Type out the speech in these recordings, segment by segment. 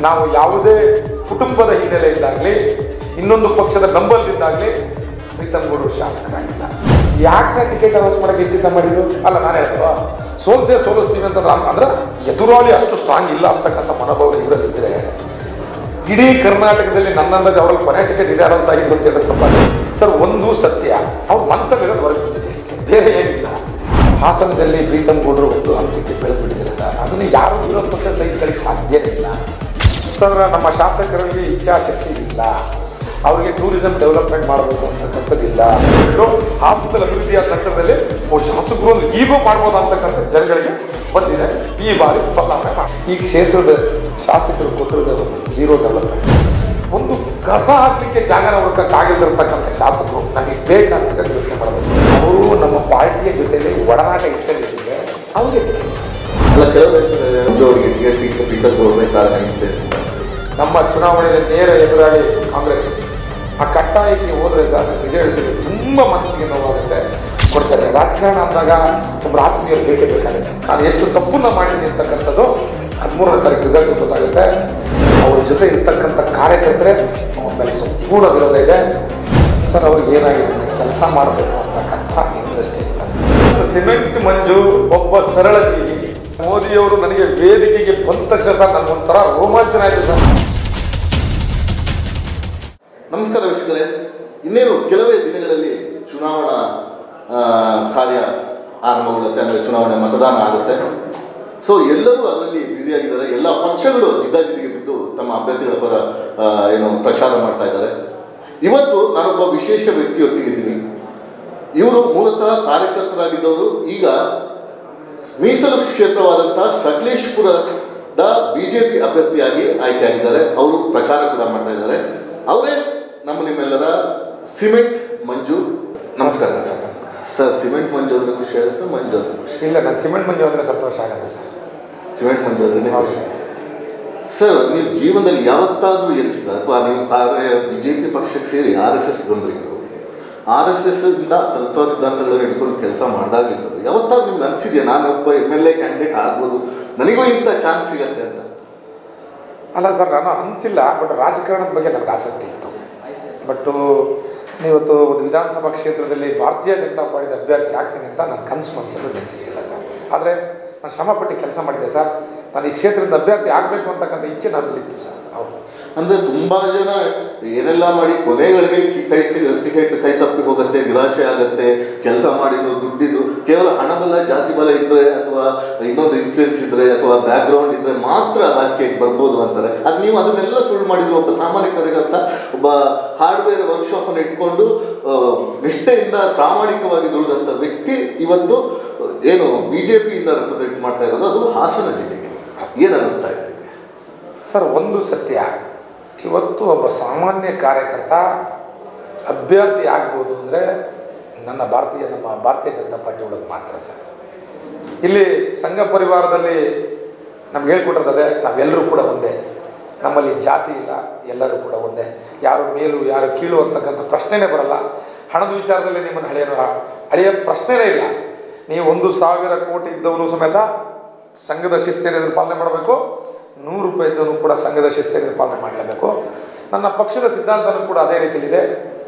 ನಾವು ಯಾವುದೇ ಕುಟುಂಬದ ಹಿನ್ನೆಲೆಯಿಂದಾಗಲಿ ಇನ್ನೊಂದು ಪಕ್ಷದ ಬೆಂಬಲದಿಂದಾಗಲಿ ಪ್ರೀತಮ್ ಗೌಡರು ಶಾಸಕರಾಗಿಲ್ಲ ಯಾಕೆ ಸರ್ ಟಿಕೆಟ್ ಅನೌನ್ಸ್ ಮಾಡಕ್ಕೆ ಇಷ್ಟು ದಿವಸ ಮಾಡಿದ್ರು ಅಲ್ಲ ನಾನು ಹೇಳ್ತವ ಸೋಲ್ಸೇ ಸೋಲಿಸ್ತೀವಿ ಅಂತ ನಾನು ಅಂದ್ರೆ ಎದುರಾಳಿ ಅಷ್ಟು ಸ್ಟ್ರಾಂಗ್ ಇಲ್ಲ ಅಂತಕ್ಕಂಥ ಮನೋಭಾವನೆ ಇವರಲ್ಲಿದ್ದರೆ ಇಡೀ ಕರ್ನಾಟಕದಲ್ಲಿ ನನ್ನ ಅಂದಾಜು ಅವ್ರಲ್ಲಿ ಕೊನೆ ಟಿಕೆಟ್ ಇದೆ ಅನೌನ್ಸ್ ಆಗಿದ್ದು ಅಂತ ಹೇಳೋದು ತಪ್ಪ ಸರ್ ಒಂದು ಸತ್ಯ ಅವ್ರ ಮನಸ್ಸಲ್ಲಿರೋದು ಹೊರಗೆ ಬಂದಿದೆ ಅಷ್ಟೇ ಬೇರೆ ಏನಿಲ್ಲ ಹಾಸನದಲ್ಲಿ ಪ್ರೀತಮ್ ಗೌಡರು ಒಂದು ಹಂತಕ್ಕೆ ಬೆಳೆದ್ಬಿಟ್ಟಿದ್ದಾರೆ ಸರ್ ಅದನ್ನು ಯಾರು ವಿರೋಧ ಪಕ್ಷ ಸಹಿಸ್ಕೊಳ್ಳಿಕ್ಕೆ ಸಾಧ್ಯನೇ ಇಲ್ಲ ಸರ್ ನಮ್ಮ ಶಾಸಕರಲ್ಲಿ ಇಚ್ಛಾಶಕ್ತಿ ಇಲ್ಲ ಅವರಿಗೆ ಟೂರಿಸಂ ಡೆವಲಪ್ಮೆಂಟ್ ಮಾಡಬೇಕು ಅಂತಕ್ಕಂಥದ್ದಿಲ್ಲ ಇದು ಹಾಸನದಲ್ಲಿ ಅಭಿವೃದ್ಧಿ ಆದ ನಂತರದಲ್ಲಿ ಓ ಶಾಸಕರು ಒಂದು ಈಗೂ ಮಾಡ್ಬೋದು ಅಂತಕ್ಕಂಥ ಜನಗಳಿಗೆ ಬಂದಿದೆ ಈ ಬಾರಿ ಬದಲಾವಣೆ ಮಾಡಿ ಈ ಕ್ಷೇತ್ರದ ಶಾಸಕರು ಕೊಟ್ಟಿರೋದು ಝೀರೋ ಡೆವಲಪ್ಮೆಂಟ್ ಒಂದು ಕಸ ಹಾಕ್ಲಿಕ್ಕೆ ಜಾಗನ ಹುಡುಕಕ್ಕಾಗಿದ್ದಿರ್ತಕ್ಕಂಥ ಶಾಸಕರು ನಮಗೆ ಬೇಕಾದಾಗ ಯೋಚನೆ ಮಾಡಬೇಕು ಅವರು ನಮ್ಮ ಪಾರ್ಟಿಯ ಜೊತೆಲಿ ಒಡನಾಟ ಇಟ್ಕೊಂಡಿದ್ದರೆ ಅವರಿಗೆ ಕೆಲಸ ಅಲ್ಲ ಕೆಲವರು ಹೇಳ್ತಾರೆ ಮಂಜು ಅವರಿಗೆ ಟಿಕೆಟ್ ಸಿಕ್ಕಿದ್ದು ಪ್ರೀತಮ್ ಗೌಡರೇ ಕಾರಣ ಇನ್ಫ್ಲೂಯೆನ್ಸ್ ನಮ್ಮ ಚುನಾವಣೆಯಲ್ಲಿ ನೇರ ಎದುರಾಳಿ ಕಾಂಗ್ರೆಸ್ ಆ ಕಟ್ಟಾಯಕ್ಕೆ ಹೋದ್ರೆ ಸರ್ ನಿಜ ಹೇಳ್ತೀನಿ ತುಂಬ ಮನಸ್ಸಿಗೆ ನೋವಾಗುತ್ತೆ ಕೊಡ್ತಾರೆ ರಾಜಕಾರಣ ಅಂದಾಗ ಒಬ್ಬರ ಆತ್ಮೀಯರು ಬೇಕೇ ಬೇಕಾಗುತ್ತೆ ನಾನು ಎಷ್ಟು ತಪ್ಪನ್ನ ಮಾಡಿದ್ದೀನಿ ಅಂತಕ್ಕಂಥದ್ದು ಹದಿಮೂರನೇ ತಾರೀಕು ರಿಸಲ್ಟ್ ಗೊತ್ತಾಗುತ್ತೆ ಅವ್ರ ಜೊತೆ ಇರ್ತಕ್ಕಂಥ ಕಾರ್ಯಕರ್ತರೆ ಅವ್ರ ಮೇಲೆ ಸಂಪೂರ್ಣ ವಿರೋಧ ಇದೆ ಸರ್ ಅವ್ರಿಗೆ ಏನಾಗಿದೆ ಅಂದರೆ ಕೆಲಸ ಮಾಡಬೇಕು ಅಂತಕ್ಕಂಥ ಇಂಟ್ರೆಸ್ಟ್ ಇಲ್ಲ ಸರ್ ಸಿಮೆಂಟ್ ಮಂಜು ಒಬ್ಬ ಸರಳ ಜೀವಿ ಮೋದಿಯವರು ನನಗೆ ವೇದಿಕೆಗೆ ಬಂದ ತಕ್ಷಣ ಸರ್ ನನಗೊಂಥರ ರೋಮಾಂಚನ ಆಯಿತು ಸರ್ ನಮಸ್ಕಾರ ವೀಕ್ಷಕರೇ ಇನ್ನೇನು ಕೆಲವೇ ದಿನಗಳಲ್ಲಿ ಚುನಾವಣಾ ಆ, ಕಾರ್ಯ ಆರಂಭಗೊಳ್ಳುತ್ತೆ ಅಂದರೆ ಚುನಾವಣೆ ಮತದಾನ ಆಗುತ್ತೆ ಸೊ ಎಲ್ಲರೂ ಅದರಲ್ಲಿ ಬ್ಯುಸಿಯಾಗಿದ್ದಾರೆ ಎಲ್ಲ ಪಕ್ಷಗಳು ಜಿದ್ದಾಜಿದ್ದಿಗೆ ಬಿದ್ದು ತಮ್ಮ ಅಭ್ಯರ್ಥಿಗಳ ಪರ ಆ, ಏನು ಪ್ರಚಾರ ಮಾಡ್ತಾ ಇದ್ದಾರೆ ಇವತ್ತು ನಾನೊಬ್ಬ ವಿಶೇಷ ವ್ಯಕ್ತಿಯೊಟ್ಟಿಗಿದ್ದೀನಿ ಇವರು ಮೂಲತಃ ಕಾರ್ಯಕರ್ತರಾಗಿದ್ದವರು ಈಗ ಮೀಸಲು ಕ್ಷೇತ್ರವಾದಂಥ ಸಕಲೇಶ್ಪುರದ ಬಿ ಜೆ ಪಿ ಅಭ್ಯರ್ಥಿಯಾಗಿ ಆಯ್ಕೆಯಾಗಿದ್ದಾರೆ ಅವರು ಪ್ರಚಾರ ಕೂಡ ಮಾಡ್ತಾ ಇದ್ದಾರೆ ಅವರೇ ನಮ್ಮ ನಿಮ್ಮೆಲ್ಲರ ಸಿಮೆಂಟ್ ಮಂಜು ನಮಸ್ಕಾರ ಸರ್ ನಮಸ್ಕಾರ ಸರ್ ಸಿಮೆಂಟ್ ಮಂಜು ಅಂದ್ರೆ ಖುಷಿ ಆಗುತ್ತೆ ಮಂಜು ಅಂದ್ರೆ ಖುಷಿ ಇಲ್ಲ ನಾನು ಸಿಮೆಂಟ್ ಮಂಜು ಅಂದರೆ ಸಂತೋಷ ಆಗುತ್ತೆ ಸರ್ ಸಿಮೆಂಟ್ ಮಂಜು ಅಂದ್ರೆ ಹೌದು ಖುಷಿ ಸರ್ ನೀವು ಜೀವನದಲ್ಲಿ ಯಾವತ್ತಾದರೂ ಎನಿಸಿದ ಅಥವಾ ನೀವು ಕಾರ್ಯ ಬಿ ಜೆ ಪಿ ಪಕ್ಷಕ್ಕೆ ಸೇರಿ ಆರ್ ಎಸ್ ಎಸ್ ಬೆಂಬಲಿಗರು ಆರ್ ಎಸ್ ಎಸ್ ಇಂದ ತತ್ವ ಸಿದ್ಧಾಂತಗಳನ್ನು ಹಿಡ್ಕೊಂಡು ಕೆಲಸ ಮಾಡಿದಾಗಿದ್ದರು ಯಾವತ್ತಾದ್ರೂ ನಿಮ್ಗೆ ಅನಿಸಿದೆಯಾ ನಾನು ಒಬ್ಬ ಎಮ್ ಎಲ್ ಎ ಕ್ಯಾಂಡಿಡೇಟ್ ಆಗ್ಬೋದು ನನಗೂ ಇಂಥ ಚಾನ್ಸ್ ಸಿಗತ್ತೆ ಅಂತ ಅಲ್ಲ ಸರ್ ನಾನು ಅನಿಸಿಲ್ಲ ಬಟ್ ರಾಜಕಾರಣದ ಬಗ್ಗೆ ನನಗೆ ಆಸಕ್ತಿ ಇತ್ತು ಬಟ್ಟು ಇವತ್ತು ಒಂದು ವಿಧಾನಸಭಾ ಕ್ಷೇತ್ರದಲ್ಲಿ ಭಾರತೀಯ ಜನತಾ ಪಾರ್ಟಿದ ಅಭ್ಯರ್ಥಿ ಆಗ್ತೀನಿ ಅಂತ ನನ್ನ ಕನಸು ಮನಸ್ಸಲ್ಲೂ ನೆನೆಸಿದ್ದಿಲ್ಲ ಸರ್ ಆದರೆ ನಾನು ಶ್ರಮಪಟ್ಟು ಕೆಲಸ ಮಾಡಿದ್ದೆ ಸರ್ ನಾನು ಈ ಕ್ಷೇತ್ರದ ಅಭ್ಯರ್ಥಿ ಆಗಬೇಕು ಅಂತಕ್ಕಂಥ ಇಚ್ಛೆ ನನ್ನಲ್ಲಿತ್ತು ಸರ್ ಹೌದು ಅಂದರೆ ತುಂಬ ಜನ ಏನೆಲ್ಲ ಮಾಡಿ ಕೊನೆಗಳಿಗೆ ಕಿ- ಕೈ ಟಿ- ಟಿಕೆಟ್ ಕೈ ತಪ್ಪಿ ಹೋಗುತ್ತೆ ನಿರಾಶೆ ಆಗುತ್ತೆ ಕೆಲಸ ಮಾಡಿದ್ದು ದುಡ್ಡಿದ್ದು ಕೇವಲ ಹಣಬಲ ಜಾತಿ ಬಲ ಇದ್ದರೆ ಅಥವಾ ಇನ್ನೊಂದು ಇನ್ಫ್ಲೂಯೆನ್ಸ್ ಇದ್ದರೆ ಅಥವಾ ಬ್ಯಾಕ್ಗ್ರೌಂಡ್ ಇದ್ದರೆ ಮಾತ್ರ ರಾಜಕೀಯಕ್ಕೆ ಬರ್ಬೋದು ಅಂತಾರೆ ಅದು ನೀವು ಅದನ್ನೆಲ್ಲ ಸುಳ್ಳು ಮಾಡಿದ್ರು ಒಬ್ಬ ಸಾಮಾನ್ಯ ಕಾರ್ಯಕರ್ತ ಒಬ್ಬ ಹಾರ್ಡ್ವೇರ್ ವರ್ಕ್ಶಾಪನ್ನು ಇಟ್ಕೊಂಡು ಆ, ನಿಷ್ಠೆಯಿಂದ ಪ್ರಾಮಾಣಿಕವಾಗಿ ದುಡಿದಂಥ ವ್ಯಕ್ತಿ ಇವತ್ತು ಆ, ಏನು ಬಿ ಜೆ ಪಿಯಿಂದ ರೆಪ್ರೆಸೆಂಟ್ ಮಾಡ್ತಾ ಇರೋದು ಅದು ಹಾಸನ ಜಿಲ್ಲೆಗೆ ಏನು ಅನ್ನಿಸ್ತಾ ಇದೆ ನಿಮಗೆ? ಸರ್ ಒಂದು ಸತ್ಯ ಇವತ್ತು ಒಬ್ಬ ಸಾಮಾನ್ಯ ಕಾರ್ಯಕರ್ತ ಅಭ್ಯರ್ಥಿ ಆಗ್ಬೋದು ಅಂದರೆ ನನ್ನ ಭಾರತೀಯ ನಮ್ಮ ಭಾರತೀಯ ಜನತಾ ಪಾರ್ಟಿ ಒಳಗೆ ಮಾತ್ರ ಸರ್ ಇಲ್ಲಿ ಸಂಘ ಪರಿವಾರದಲ್ಲಿ ನಮ್ಗೆ ಹೇಳ್ಕೊಟ್ಟಿರ್ತದೆ ನಾವೆಲ್ಲರೂ ಕೂಡ ಒಂದೇ ನಮ್ಮಲ್ಲಿ ಜಾತಿ ಇಲ್ಲ ಎಲ್ಲರೂ ಕೂಡ ಒಂದೇ ಯಾರು ಮೇಲು ಯಾರು ಕೀಳು ಅಂತಕ್ಕಂಥ ಪ್ರಶ್ನೆನೇ ಬರಲ್ಲ ಹಣದ ವಿಚಾರದಲ್ಲಿ ನಿಮ್ಮನ್ನು ಹಳೆಯನು ಹಳೆಯ ಪ್ರಶ್ನೆನೇ ಇಲ್ಲ ನೀವು ಒಂದು ಸಾವಿರ ಕೋಟಿ ಇದ್ದವನು ಸಮೇತ ಸಂಘದ ಶಿಸ್ತೇರಿಯನ್ನು ಪಾಲನೆ ಮಾಡಬೇಕು ನೂರು ರೂಪಾಯಿ ಇದ್ದವನು ಕೂಡ ಸಂಘದ ಶಿಸ್ತೇರಿಯನ್ನು ಪಾಲನೆ ಮಾಡಲೇಬೇಕು ನನ್ನ ಪಕ್ಷದ ಸಿದ್ಧಾಂತನೂ ಕೂಡ ಅದೇ ರೀತಿಯಲ್ಲಿದೆ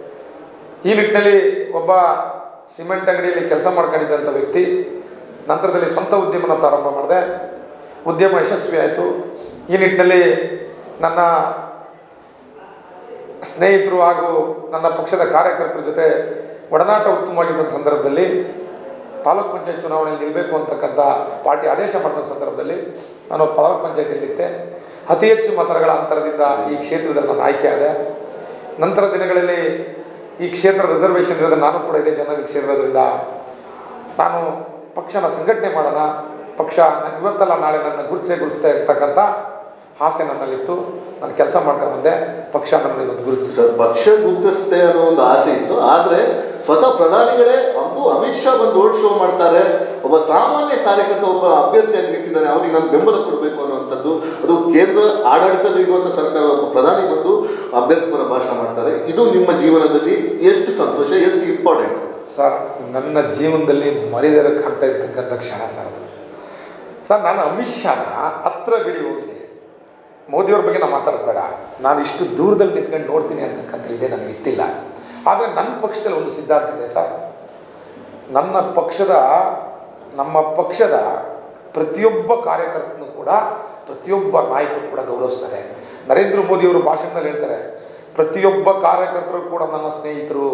ಈ ನಿಟ್ಟಿನಲ್ಲಿ ಒಬ್ಬ ಸಿಮೆಂಟ್ ಅಂಗಡಿಯಲ್ಲಿ ಕೆಲಸ ಮಾಡ್ಕೊಂಡಿದ್ದಂಥ ವ್ಯಕ್ತಿ ನಂತರದಲ್ಲಿ ಸ್ವಂತ ಉದ್ಯಮನ ಪ್ರಾರಂಭ ಮಾಡಿದೆ ಉದ್ಯಮ ಯಶಸ್ವಿ ಆಯಿತು ಈ ನಿಟ್ಟಿನಲ್ಲಿ ನನ್ನ ಸ್ನೇಹಿತರು ಹಾಗೂ ನನ್ನ ಪಕ್ಷದ ಕಾರ್ಯಕರ್ತರ ಜೊತೆ ಒಡನಾಟ ಉತ್ತಮವಾಗಿದ್ದ ಸಂದರ್ಭದಲ್ಲಿ ತಾಲೂಕ್ ಪಂಚಾಯತ್ ಚುನಾವಣೆಯಲ್ಲಿ ನಿಲ್ಲಬೇಕು ಅಂತಕ್ಕಂಥ ಪಾರ್ಟಿ ಆದೇಶ ಮಾಡಿದ ಸಂದರ್ಭದಲ್ಲಿ ನಾನು ತಾಲೂಕ್ ಪಂಚಾಯತಿಯಲ್ಲಿದ್ದೆ ಅತಿ ಹೆಚ್ಚು ಮತಗಳ ಅಂತರದಿಂದ ಈ ಕ್ಷೇತ್ರದಲ್ಲಿ ನಾನು ಆಯ್ಕೆಯಾದೆ ನಂತರ ದಿನಗಳಲ್ಲಿ ಈ ಕ್ಷೇತ್ರ ರಿಸರ್ವೇಷನ್ ಇರೋದು ನಾನು ಕೂಡ ಇದೇ ಜನರಿಗೆ ಸೇರಿರೋದ್ರಿಂದ ನಾನು ಪಕ್ಷನ ಸಂಘಟನೆ ಮಾಡೋಣ ಪಕ್ಷ ನಂಗೆ ಇವತ್ತಲ್ಲ ನಾಳೆ ನನ್ನ ಗುರುತಿಸೇ ಗುರುತಿಸ್ತಾ ಇರ್ತಕ್ಕಂಥ ಆಸೆ ನನ್ನಲ್ಲಿತ್ತು ನಾನು ಕೆಲಸ ಮಾಡ್ಕೊಂಡ್ಬಂದೆ ಪಕ್ಷ ನನ್ನನ್ನು ಇವತ್ತು ಗುರುತಿಸಿ ಸರ್ ಪಕ್ಷ ಗುರುತಿಸುತ್ತೆ ಅನ್ನೋ ಒಂದು ಆಸೆ ಇತ್ತು ಆದರೆ ಸ್ವತಃ ಪ್ರಧಾನಿಗಳೇ ಅದು ಅಮಿತ್ ಶಾ ಬಂದು ರೋಡ್ ಶೋ ಮಾಡ್ತಾರೆ ಒಬ್ಬ ಸಾಮಾನ್ಯ ಕಾರ್ಯಕರ್ತ ಒಬ್ಬ ಅಭ್ಯರ್ಥಿಯಾಗಿ ನಿಂತಿದ್ದಾನೆ ಅವನಿಗೆ ನಾನು ಬೆಂಬಲ ಕೊಡಬೇಕು ಅನ್ನುವಂಥದ್ದು ಅದು ಕೇಂದ್ರ ಆಡಳಿತದಲ್ಲಿ ಇರುವಂಥ ಸರ್ಕಾರ ಒಬ್ಬ ಪ್ರಧಾನಿ ಬಂದು ಅಭ್ಯರ್ಥಿ ಪರ ಭಾಷಣ ಮಾಡ್ತಾರೆ ಇದು ನಿಮ್ಮ ಜೀವನದಲ್ಲಿ ಎಷ್ಟು ಸಂತೋಷ ಎಷ್ಟು ಇಂಪಾರ್ಟೆಂಟ್ ಸರ್ ನನ್ನ ಜೀವನದಲ್ಲಿ ಮರಿದಿರಕ್ಕಾಗ್ತಾ ಇರ್ತಕ್ಕಂಥ ಕ್ಷಣ ಸರ್ ಅದು ಸರ್ ನಾನು ಅಮಿತ್ ಶಾನ ಹತ್ರ ಗಡಿ ಹೋಗಿದೆ ಮೋದಿಯವ್ರ ಬಗ್ಗೆ ನಾನು ಮಾತಾಡೋದು ಬೇಡ ನಾನು ಇಷ್ಟು ದೂರದಲ್ಲಿ ನಿಂತ್ಕೊಂಡು ನೋಡ್ತೀನಿ ಅಂತಕ್ಕಂಥ ಇದೆ ನನಗೆ ಗೊತ್ತಿಲ್ಲ ಆದರೆ ನನ್ನ ಪಕ್ಷದಲ್ಲಿ ಒಂದು ಸಿದ್ಧಾಂತ ಇದೆ ಸರ್ ನನ್ನ ಪಕ್ಷದ ನಮ್ಮ ಪಕ್ಷದ ಪ್ರತಿಯೊಬ್ಬ ಕಾರ್ಯಕರ್ತನೂ ಕೂಡ ಪ್ರತಿಯೊಬ್ಬ ನಾಯಕರು ಕೂಡ ಗೌರವಿಸ್ತಾರೆ ನರೇಂದ್ರ ಮೋದಿಯವರು ಭಾಷಣದಲ್ಲಿ ಹೇಳ್ತಾರೆ ಪ್ರತಿಯೊಬ್ಬ ಕಾರ್ಯಕರ್ತರು ಕೂಡ ನನ್ನ ಸ್ನೇಹಿತರು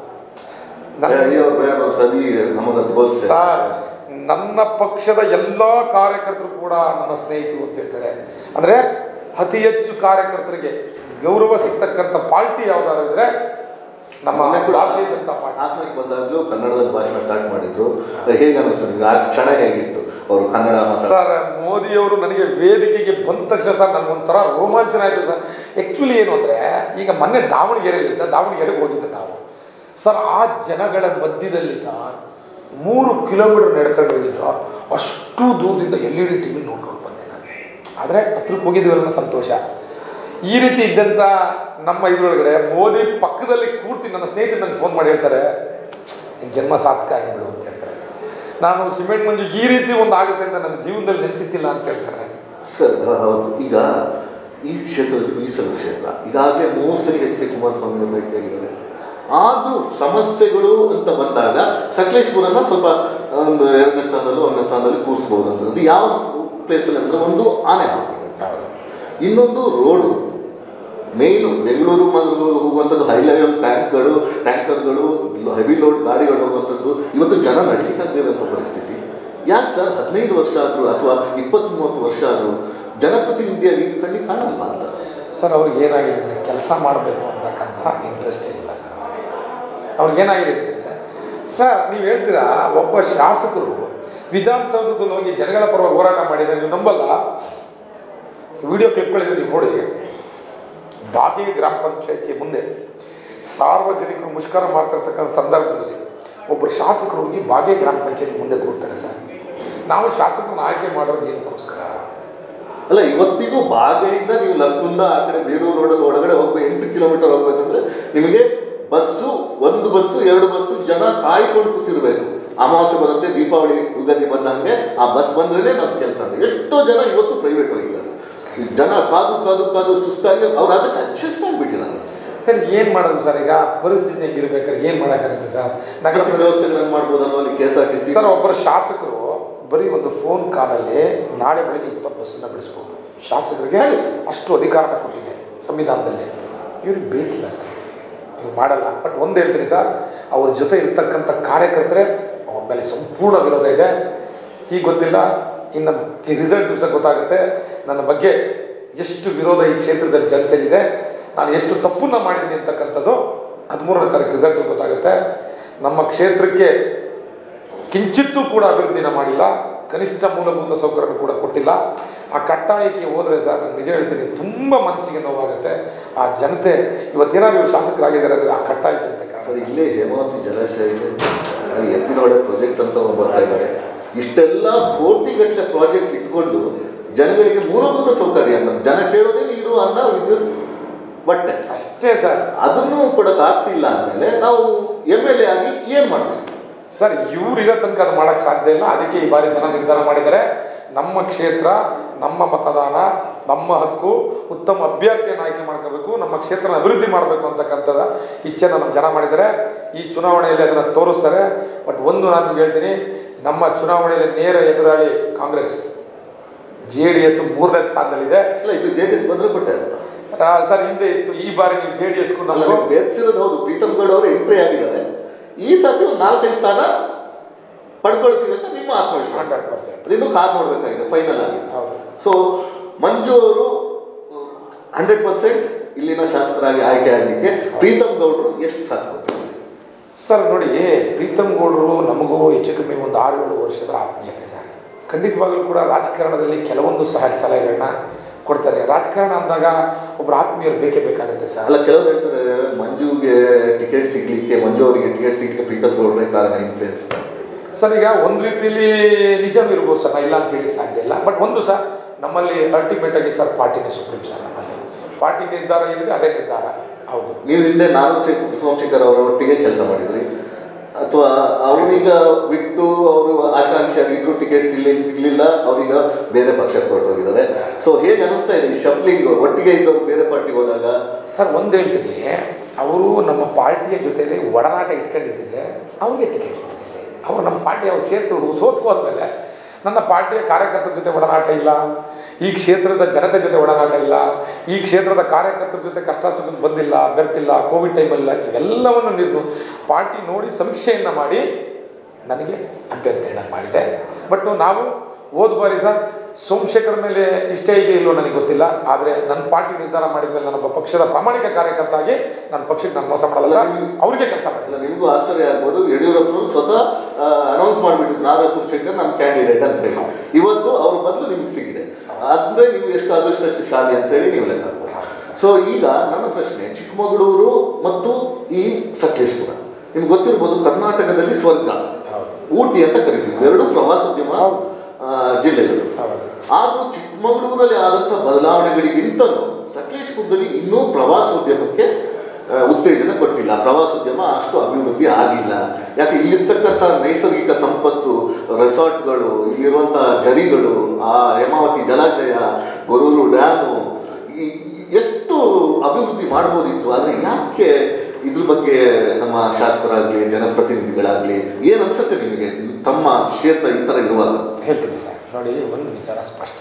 ನನ್ನ ये और मैं और सभी हमारा दोस्त है ಸರ್ ನನ್ನ ಪಕ್ಷದ ಎಲ್ಲ ಕಾರ್ಯಕರ್ತರು ಕೂಡ ನನ್ನ ಸ್ನೇಹಿತರು ಅಂತ ಹೇಳ್ತಾರೆ ಅಂದರೆ ಅತಿ ಹೆಚ್ಚು ಕಾರ್ಯಕರ್ತರಿಗೆ ಗೌರವ ಸಿಗ್ತಕ್ಕಂಥ ಪಾರ್ಟಿ ಯಾವ್ದಾದ್ರು ಇದ್ರೆ ನಮ್ಮ ಮೊನ್ನೆ ಕೂಡ ಭಾರತೀಯ ಜನತಾ ಪಾರ್ಟಿ ಹಾಸನಕ್ಕೆ ಬಂದಾಗಲೂ ಕನ್ನಡದಲ್ಲಿ ಭಾಷಣ ಸ್ಟಾರ್ಟ್ ಮಾಡಿದ್ರು ಹೇಗೆ ಅನಿಸ್ತು ನಿಮ್ಗೆ ಆ ಕ್ಷಣ ಹೇಗಿತ್ತು ಅವರು ಕನ್ನಡ ಮಾತಾಡ ಸರ್ ಮೋದಿಯವರು ನನಗೆ ವೇದಿಕೆಗೆ ಬಂದ ತಕ್ಷಣ ಸರ್ ನನಗೊಂಥರ ರೋಮಾಂಚನ ಆಯಿತು ಸರ್ ಆ್ಯಕ್ಚುಲಿ ಏನು ಅಂದರೆ ಈಗ ಮೊನ್ನೆ ದಾವಣಗೆರೆಯಲ್ಲಿದ್ದ ದಾವಣಗೆರೆಗೆ ಹೋಗಿದ್ದೆ ನಾವು ಸರ್ ಆ ಜನಗಳ ಮಧ್ಯದಲ್ಲಿ ಸರ್ ಮೂರು ಕಿಲೋಮೀಟರ್ ನಡ್ಕೊಂಡು ಹೋಗಿದ್ದು ಅಷ್ಟು ದೂರದಿಂದ L E D T V ನೋಡ್ಕೊಂಡು ಬಂದೆ ನಾನು ಆದರೆ ಹತ್ರಕ್ಕೆ ಹೋಗಿದ್ದೀವಲ್ಲ ಸಂತೋಷ ಈ ರೀತಿ ಇದ್ದಂಥ ನಮ್ಮ ಇದ್ರೊಳಗಡೆ ಮೋದಿ ಪಕ್ಕದಲ್ಲಿ ಕೂರ್ತಿ ನನ್ನ ಸ್ನೇಹಿತರು ನನಗೆ ಫೋನ್ ಮಾಡಿ ಹೇಳ್ತಾರೆ ನಿನ್ನ ಜನ್ಮ ಸಾರ್ಥಕ ಆಗಿಬಿಡು ಅಂತ ಹೇಳ್ತಾರೆ ನಾನು ಸಿಮೆಂಟ್ ಮಂಜು ಈ ರೀತಿ ಒಂದು ಆಗುತ್ತೆ ಅಂತ ನನ್ನ ಜೀವನದಲ್ಲಿ ನೆನೆಸಿತ್ತಿಲ್ಲ ಅಂತ ಹೇಳ್ತಾರೆ ಸರ್ ಹೌದು ಈಗ ಈ ಕ್ಷೇತ್ರದಲ್ಲಿ ಮೀಸಲು ಕ್ಷೇತ್ರ ಈಗಾಗಲೇ ಮೂರು ಸರಿ ಎಚ್ ಡಿ ಕುಮಾರಸ್ವಾಮಿ ಅವರು ಭೇಟಿಯಾಗಿದ್ದಾರೆ ಆದರೂ ಸಮಸ್ಯೆಗಳು ಅಂತ ಬಂದಾಗ ಸಕಲೇಶ್ಪುರನ ಸ್ವಲ್ಪ ಒಂದು ಎರಡನೇ ಸ್ಥಾನದಲ್ಲೂ ಒಂದನೇ ಸ್ಥಾನದಲ್ಲಿ ಕೂರಿಸ್ಬೋದು ಅಂತ ಅದು ಯಾವ ಪ್ಲೇಸಲ್ಲಿ ಅಂದರೆ ಒಂದು ಆನೆ ಹಾಕಿದೆ ಇನ್ನೊಂದು ರೋಡು ಮೇಯ್ನು ಬೆಂಗಳೂರು ಮಂಗಳೂರು ಹೋಗುವಂಥದ್ದು ಹೈ ಲೆವೆಲ್ ಟ್ಯಾಂಕ್ಗಳು ಟ್ಯಾಂಕರ್ಗಳು ಹೆವಿ ಲೋಡ್ ಗಾಡಿಗಳು ಹೋಗುವಂಥದ್ದು ಇವತ್ತು ಜನ ನಡೀಲಿಕ್ಕಾಗದಿರೋಂಥ ಪರಿಸ್ಥಿತಿ ಯಾಕೆ ಸರ್ ಹದಿನೈದು ವರ್ಷ ಆದರೂ ಅಥವಾ ಇಪ್ಪತ್ತು ಮೂವತ್ತು ವರ್ಷ ಆದರೂ ಜನಪ್ರತಿನಿಧಿಯಾಗಿ ಇದು ಕಣ್ಣಿಗೆ ಕಾಣಲ್ವಾ ಅಂತ ಸರ್ ಅವ್ರಿಗೆ ಏನಾಗಿದೆ ಅಂದರೆ ಕೆಲಸ ಮಾಡಬೇಕು ಅಂತಕ್ಕಂಥ ಇಂಟ್ರೆಸ್ಟೇ ಇಲ್ಲ ಸರ್ ಅವ್ರಿಗೆ ಏನಾಗಿದೆ ಅಂತಂದರೆ ಸರ್ ನೀವು ಹೇಳ್ತೀರಾ ಒಬ್ಬ ಶಾಸಕರು ವಿಧಾನಸೌಧದಲ್ಲಿ ಹೋಗಿ ಜನಗಳ ಪರವಾಗಿ ಹೋರಾಟ ಮಾಡಿದರೆ ನೀವು ನಂಬಲ್ಲ ವಿಡಿಯೋ ಕ್ಲಿಪ್ಗಳಿದ್ರೆ ನೀವು ನೋಡಿ ಬಾಗಿ ಗ್ರಾಮ ಪಂಚಾಯತಿಯ ಮುಂದೆ ಸಾರ್ವಜನಿಕರು ಮುಷ್ಕರ ಮಾಡ್ತಿರ್ತಕ್ಕಂಥ ಸಂದರ್ಭದಲ್ಲಿ ಒಬ್ಬರು ಶಾಸಕರು ಹೋಗಿ ಬಾಗೆ ಗ್ರಾಮ ಪಂಚಾಯತಿ ಮುಂದೆ ಕೂರ್ತಾರೆ ಸರ್ ನಾವು ಶಾಸಕರನ್ನ ಆಯ್ಕೆ ಮಾಡೋದು ಏನಕ್ಕೋಸ್ಕರ ಅಲ್ಲ ಇವತ್ತಿಗೂ ಬಾಗೆಯಿಂದ ನೀವು ಲಕ್ಕುಂದ ಆ ಕಡೆ ಬೇಲೂರು ರೋಡಲ್ಲಿ ಒಳಗಡೆ ಹೋಗ್ಬೇಕು ಎಂಟು ಕಿಲೋಮೀಟರ್ ಹೋಗ್ಬೇಕಂದ್ರೆ ನಿಮಗೆ ಬಸ್ಸು ಒಂದು ಬಸ್ಸು ಎರಡು ಬಸ್ಸು ಜನ ಕಾಯ್ಕೊಂಡು ಕೂತಿರ್ಬೇಕು ಅಮಾವಾಸ್ಯೆ ಬರುತ್ತೆ ದೀಪಾವಳಿ ಯುಗಾದಿ ಬಂದಂಗೆ ಆ ಬಸ್ ಬಂದ್ರೇ ನಮ್ಮ ಕೆಲಸ ಅಂತ ಎಷ್ಟೋ ಜನ ಇವತ್ತು ಪ್ರೈವೇಟ್ ಹೋಗಿದ್ದಾರೆ ಈ ಜನ ಕಾದು ಕಾದು ಕಾದು ಸುಸ್ತಾಗಿ ಅವ್ರು ಅದಕ್ಕೆ ಅಡ್ಜಸ್ಟ್ ಆಗಿಬಿಟ್ಟಿದ್ದಾರೆ ಸರ್ ಏನು ಮಾಡೋದು ಸರ್ ಈಗ ಪರಿಸ್ಥಿತಿ ಹೆಂಗಿರ್ಬೇಕಾದ್ರೆ ಏನು ಮಾಡೋಕ್ಕಾಗುತ್ತೆ ಸರ್ ನಗರ ನಗರ ವ್ಯವಸ್ಥೆಗಳನ್ನು ಮಾಡ್ಬೋದಲ್ವ ಅಲ್ಲಿ K S R T C sir ಒಬ್ಬರು ಶಾಸಕರು ಬರೀ ಒಂದು ಫೋನ್ ಕಾಲಲ್ಲಿ ನಾಳೆ ಬೆಳಗ್ಗೆ ಇಪ್ಪತ್ತು ಬಸ್ಸನ್ನು ಬಿಡಿಸ್ಬೋದು ಶಾಸಕರಿಗೆ ಅಷ್ಟು ಅಧಿಕಾರನ ಕೊಟ್ಟಿದೆ ಸಂವಿಧಾನದಲ್ಲಿ ಇವ್ರಿಗೆ ಬೇಕಿಲ್ಲ ಸರ್ ಇವ್ರು ಮಾಡಲ್ಲ ಬಟ್ ಒಂದು ಹೇಳ್ತೀನಿ ಸರ್ ಅವ್ರ ಜೊತೆ ಇರ್ತಕ್ಕಂಥ ಕಾರ್ಯಕರ್ತರೆ ಅವ್ರ ಮೇಲೆ ಸಂಪೂರ್ಣ ವಿರೋಧ ಇದೆ ಈಗ ಗೊತ್ತಿಲ್ಲ ಇನ್ನು ಈ ರಿಸಲ್ಟ್ ದಿವಸ ಗೊತ್ತಾಗುತ್ತೆ ನನ್ನ ಬಗ್ಗೆ ಎಷ್ಟು ವಿರೋಧ ಈ ಕ್ಷೇತ್ರದಲ್ಲಿ ಜನತೆಯಲ್ಲಿದೆ ನಾನು ಎಷ್ಟು ತಪ್ಪನ್ನು ಮಾಡಿದ್ದೀನಿ ಅಂತಕ್ಕಂಥದ್ದು ಹದಿಮೂರನೇ ತಾರೀಕು ರಿಸಲ್ಟ್ ಗೊತ್ತಾಗುತ್ತೆ ನಮ್ಮ ಕ್ಷೇತ್ರಕ್ಕೆ ಕಿಂಚಿತ್ತೂ ಕೂಡ ಅಭಿವೃದ್ಧಿನ ಮಾಡಿಲ್ಲ ಕನಿಷ್ಠ ಮೂಲಭೂತ ಸೌಕರ್ಯ ಕೂಡ ಕೊಟ್ಟಿಲ್ಲ ಆ ಕಟ್ಟಾಯಕ್ಕೆ ಹೋದರೆ ಸರ್ ನಾನು ನಿಜ ಹೇಳ್ತೀನಿ ತುಂಬ ಮನಸ್ಸಿಗೆ ನೋವಾಗುತ್ತೆ ಆ ಜನತೆ ಇವತ್ತೇನಾದ್ರು ಇವ್ರು ಶಾಸಕರಾಗಿದ್ದಾರೆ ಅಂದರೆ ಆ ಕಟ್ಟಾಯ ಜನತೆ ಕಾರಣ ಸರ್ ಇಲ್ಲೇ ಹೇಮಾವತಿ ಜಲಾಶಯ ಇದೆ ಅಲ್ಲಿ ಎತ್ತಿನೊಡೆ ಪ್ರಾಜೆಕ್ಟ್ ಅಂತ ಒಂದು ಬರ್ತಾ ಇದ್ದಾರೆ ಇಷ್ಟೆಲ್ಲ ಕೋಟಿಗಟ್ಟಲೆ ಪ್ರಾಜೆಕ್ಟ್ ಇಟ್ಕೊಂಡು ಜನಗಳಿಗೆ ಮೂಲಭೂತ ಸೌಕರ್ಯ ಅನ್ನ ಜನ ಕೇಳೋದೇ ನೀರು ಅನ್ನ ವಿದ್ಯುತ್ ಬಟ್ಟೆ ಅಷ್ಟೇ ಸರ್ ಅದನ್ನು ಕೊಡಕ್ಕೆ ಆಗ್ತಿಲ್ಲ ಅಂದಮೇಲೆ ನಾವು ಎಮ್ ಎಲ್ ಎ ಆಗಿ ಏನು ಮಾಡಬೇಕು ಸರ್ ಇವ್ರು ಇರೋ ತನಕ ಅದು ಮಾಡೋಕ್ಕೆ ಸಾಧ್ಯ ಇಲ್ಲ ಅದಕ್ಕೆ ಈ ಬಾರಿ ಜನ ನಿರ್ಧಾರ ಮಾಡಿದ್ದಾರೆ ನಮ್ಮ ಕ್ಷೇತ್ರ ನಮ್ಮ ಮತದಾನ ನಮ್ಮ ಹಕ್ಕು ಉತ್ತಮ ಅಭ್ಯರ್ಥಿಯನ್ನು ಆಯ್ಕೆ ಮಾಡ್ಕೋಬೇಕು ನಮ್ಮ ಕ್ಷೇತ್ರನ ಅಭಿವೃದ್ಧಿ ಮಾಡಬೇಕು ಅಂತಕ್ಕಂಥದ್ದು ಇಚ್ಛೆನ ನಮ್ಮ ಜನ ಮಾಡಿದ್ದಾರೆ ಈ ಚುನಾವಣೆಯಲ್ಲಿ ಅದನ್ನು ತೋರಿಸ್ತಾರೆ ಬಟ್ ಒಂದು ನಾನು ನಿಮ್ಗೆ ಹೇಳ್ತೀನಿ ನಮ್ಮ ಚುನಾವಣೆಯಲ್ಲಿ ನೇರ ಎದುರಾಳಿ ಕಾಂಗ್ರೆಸ್ ಜೆ ಡಿ ಎಸ್ ಮೂರನೇ ಸ್ಥಾನದಲ್ಲಿದೆ ಇಲ್ಲ ಇದು ಜೆ ಡಿ ಎಸ್ ಭದ್ರಕೋಟೆ ಅಲ್ಲ ಆ, ಸರ್ ಹಿಂದೆ ಇತ್ತು ಈ ಬಾರಿ ನೀವು ಜೆ ಡಿ ಎಸ್ಗೂ ಅಲ್ಲ ನಮಗೂ ನೀವು ಬೇಸಿರೋದು ಹೌದು ಪ್ರೀತಮ್ ಗೌಡ್ ಅವರು ಎಂಟ್ರಿ ಆಗಿದ್ದಾರೆ ಈ ಸತಿ ಒಂದು ನಾಲ್ಕೈದು ಸ್ಥಾನ ಪಡ್ಕೊಳ್ತೀವಿ ಅಂತ ನಿಮ್ಮ ಆತ್ಮವಿಶ್ವಾಸ ಹಂಡ್ರೆಡ್ ಪರ್ಸೆಂಟ್ ಅದಿನ್ನೂ ಕಾದು ನೋಡ್ಬೇಕಾಗಿದೆ ಫೈನಲ್ ಆಗಿ ಹೌದು ಸೊ ಮಂಜು ಅವರು ಹಂಡ್ರೆಡ್ ಪರ್ಸೆಂಟ್ ಇಲ್ಲಿನ ಶಾಸಕರಾಗಿ ಆಯ್ಕೆ ಆಗಲಿಕ್ಕೆ ಪ್ರೀತಮ್ ಗೌಡ್ರು ಎಷ್ಟು ಸಾಥ್ ಕೊಟ್ಟರು ಸರ್ ನೋಡಿ ಪ್ರೀತಮ್ ಗೌಡರು ನಮಗೂ ಹೆಚ್ಚು ಕಮ್ಮಿ ಒಂದು ಆರು ಏಳು ವರ್ಷದ ಆತ್ಮೀಯತೆ ಸರ್ ಖಂಡಿತವಾಗ್ಲೂ ಕೂಡ ರಾಜಕಾರಣದಲ್ಲಿ ಕೆಲವೊಂದು ಸಹ ಸಲಹೆಗಳನ್ನ ಕೊಡ್ತಾರೆ ರಾಜಕಾರಣ ಅಂದಾಗ ಒಬ್ಬರು ಆತ್ಮೀಯರು ಬೇಕೇ ಬೇಕಾಗುತ್ತೆ ಸರ್ ಅಲ್ಲ ಕೆಲವರು ಹೇಳ್ತಾರೆ ಮಂಜುಗೆ ಟಿಕೆಟ್ ಸಿಗ್ಲಿಕ್ಕೆ ಮಂಜು ಅವರಿಗೆ ಟಿಕೆಟ್ ಸಿಗ್ಲಿಕ್ಕೆ ಪ್ರೀತಮ್ ಗೌಡ್ರೆ ಕಾರಣ ಇನ್ಫ್ಲೂಯೆನ್ಸ್ ಸರ್ ಈಗ ಒಂದು ರೀತಿಯಲ್ಲಿ ನಿಜವೂ ಇರ್ಬೋದು ಸರ್ ನಾ ಇಲ್ಲ ಅಂತ ಹೇಳಲಿಕ್ಕೆ ಸಾಧ್ಯ ಇಲ್ಲ ಬಟ್ ಒಂದು ಸರ್ ನಮ್ಮಲ್ಲಿ ಅಲ್ಟಿಮೇಟ್ ಆಗಿ ಸರ್ ಪಾರ್ಟಿನೇ ಸುಪ್ರೀಂ ಸರ್ ನಮ್ಮಲ್ಲಿ ಪಾರ್ಟಿ ನಿರ್ಧಾರ ಏನಿದೆ ಅದೇ ನಿರ್ಧಾರ ಹೌದು ನೀವು ಹಿಂದೆ ನಾನು ಸೋಮಶೇಖರ್ ಅವರ ಒಟ್ಟಿಗೆ ಕೆಲಸ ಮಾಡಿದ್ರಿ ಅಥವಾ ಅವರೀಗ ಬಿಟ್ಟು ಅವರು ಆಕಾಂಕ್ಷಿ ಆಗಿದ್ರು ಟಿಕೆಟ್ ಸಿಗ್ಲಿ ಸಿಗ್ಲಿಲ್ಲ ಅವರೀಗ ಬೇರೆ ಪಕ್ಷಕ್ಕೆ ಹೊರಟೋಗಿದ್ದಾರೆ ಸೊ ಹೇಗೆ ಅನಿಸ್ತಾ ಇದೆ ಈ ಶಫ್ಲಿಂಗ್ ಒಟ್ಟಿಗೆ ಇದ್ದವರು ಬೇರೆ ಪಾರ್ಟಿಗೆ ಹೋದಾಗ ಸರ್ ಒಂದು ಹೇಳ್ತೀನಿ ಅವರು ನಮ್ಮ ಪಾರ್ಟಿಯ ಜೊತೆಲಿ ಒಡನಾಟ ಇಟ್ಕೊಂಡಿದ್ದಿದ್ರೆ ಅವ್ರಿಗೆ ಟಿಕೆಟ್ ಸಿಗ್ತಿದೆ ಅವರು ನಮ್ಮ ಪಾರ್ಟಿ ಅವ್ರ ಕ್ಷೇತ್ರಗಳು ಸೋತ್ಕೋ ಹೋದ್ಮೇಲೆ ನನ್ನ ಪಾರ್ಟಿಯ ಕಾರ್ಯಕರ್ತರ ಜೊತೆ ಒಡನಾಟ ಇಲ್ಲ ಈ ಕ್ಷೇತ್ರದ ಜನತೆ ಜೊತೆ ಒಡನಾಟ ಇಲ್ಲ ಈ ಕ್ಷೇತ್ರದ ಕಾರ್ಯಕರ್ತರ ಜೊತೆ ಕಷ್ಟ ಸುಖ ಬಂದಿಲ್ಲ ಬೆರ್ತಿಲ್ಲ ಕೋವಿಡ್ ಟೈಮಲ್ಲ ಇವೆಲ್ಲವನ್ನು ನೀವು ಪಾರ್ಟಿ ನೋಡಿ ಸಮೀಕ್ಷೆಯನ್ನು ಮಾಡಿ ನನಗೆ ಅಭ್ಯರ್ಥಿಯನ್ನು ಮಾಡಿದೆ ಬಟ್ ನಾವು ಹೋದ ಬಾರಿ ಸರ್ ಸೋಮಶೇಖರ್ ಮೇಲೆ ಇಷ್ಟೇ ಇದೆ ಇಲ್ಲೋ ನನಗೆ ಗೊತ್ತಿಲ್ಲ ಆದರೆ ನನ್ನ ಪಾರ್ಟಿ ನಿರ್ಧಾರ ಮಾಡಿದ ಮೇಲೆ ನಾನೊಬ್ಬ ಪಕ್ಷದ ಪ್ರಾಮಾಣಿಕ ಕಾರ್ಯಕರ್ತ ಆಗಿ ನನ್ನ ಪಕ್ಷಕ್ಕೆ ನಾನು ಮೋಸ ಮಾಡಲ್ಲ ಸರ್ ಅವ್ರಿಗೆ ಕೆಲಸ ಮಾಡಿಲ್ಲ ಅಲ್ಲ ನಿಮಗೂ ಆಶ್ಚರ್ಯ ಆಗ್ಬೋದು ಯಡಿಯೂರಪ್ಪನವರು ಸ್ವತಃ ಅನೌನ್ಸ್ ಮಾಡಿಬಿಟ್ರು ನಾರಾ ಸೋಮಶೇಖರ್ ನಮ್ಮ ಕ್ಯಾಂಡಿಡೇಟ್ ಅಂತ ಹೇಳಿ ಇವತ್ತು ಅವ್ರ ಬದಲು ನಿಮ್ಗೆ ಸಿಗಿದೆ ಅಂದ್ರೆ ನೀವು ಎಷ್ಟು ಅದೃಷ್ಟಶಾಲಿ ಅಂತ ಹೇಳಿ ನೀವು ಲೆಕ್ಕ ಸೊ ಈಗ ನನ್ನ ಪ್ರಶ್ನೆ ಚಿಕ್ಕಮಗಳೂರು ಮತ್ತು ಈ ಸಕಲೇಶ್ಪುರ ನಿಮ್ಗೆ ಗೊತ್ತಿರ್ಬೋದು ಕರ್ನಾಟಕದಲ್ಲಿ ಸ್ವರ್ಗ ಹೌದು ಊಟಿ ಅಂತ ಕರಿತೀವಿ ಎರಡು ಪ್ರವಾಸೋದ್ಯಮ ಆ, ಜಿಲ್ಲೆಗಳು ಹೌದು ಆದರೂ ಚಿಕ್ಕಮಗಳೂರಲ್ಲಿ ಆದಂಥ ಬದಲಾವಣೆಗಳಿಗಿಂತಲೂ ಸಕಲೇಶ್ಪುರದಲ್ಲಿ ಇನ್ನೂ ಪ್ರವಾಸೋದ್ಯಮಕ್ಕೆ ಆ, ಉತ್ತೇಜನ ಕೊಟ್ಟಿಲ್ಲ ಪ್ರವಾಸೋದ್ಯಮ ಅಷ್ಟು ಅಭಿವೃದ್ಧಿ ಆಗಿಲ್ಲ ಯಾಕೆ ಇಲ್ಲಿರ್ತಕ್ಕಂಥ ನೈಸರ್ಗಿಕ ಸಂಪತ್ತು ರೆಸಾರ್ಟ್ಗಳು ಇಲ್ಲಿರುವಂಥ ಜರಿಗಳು ಆ ಹೇಮಾವತಿ ಜಲಾಶಯ ಗೊರೂರು ಡ್ಯಾಮು ಈ ಎಷ್ಟು ಅಭಿವೃದ್ಧಿ ಮಾಡ್ಬೋದಿತ್ತು ಆದರೆ ಯಾಕೆ ಇದ್ರ ಬಗ್ಗೆ ನಮ್ಮ ಶಾಸಕರಾಗಲಿ ಜನಪ್ರತಿನಿಧಿಗಳಾಗಲಿ ಏನು ಅನ್ಸುತ್ತೆ ನಿಮಗೆ ತಮ್ಮ ಕ್ಷೇತ್ರ ಈ ಥರ ಇರುವಾಗ ಹೇಳ್ತೀನಿ ಸರ್ ನೋಡಿ ಒಂದು ವಿಚಾರ ಸ್ಪಷ್ಟ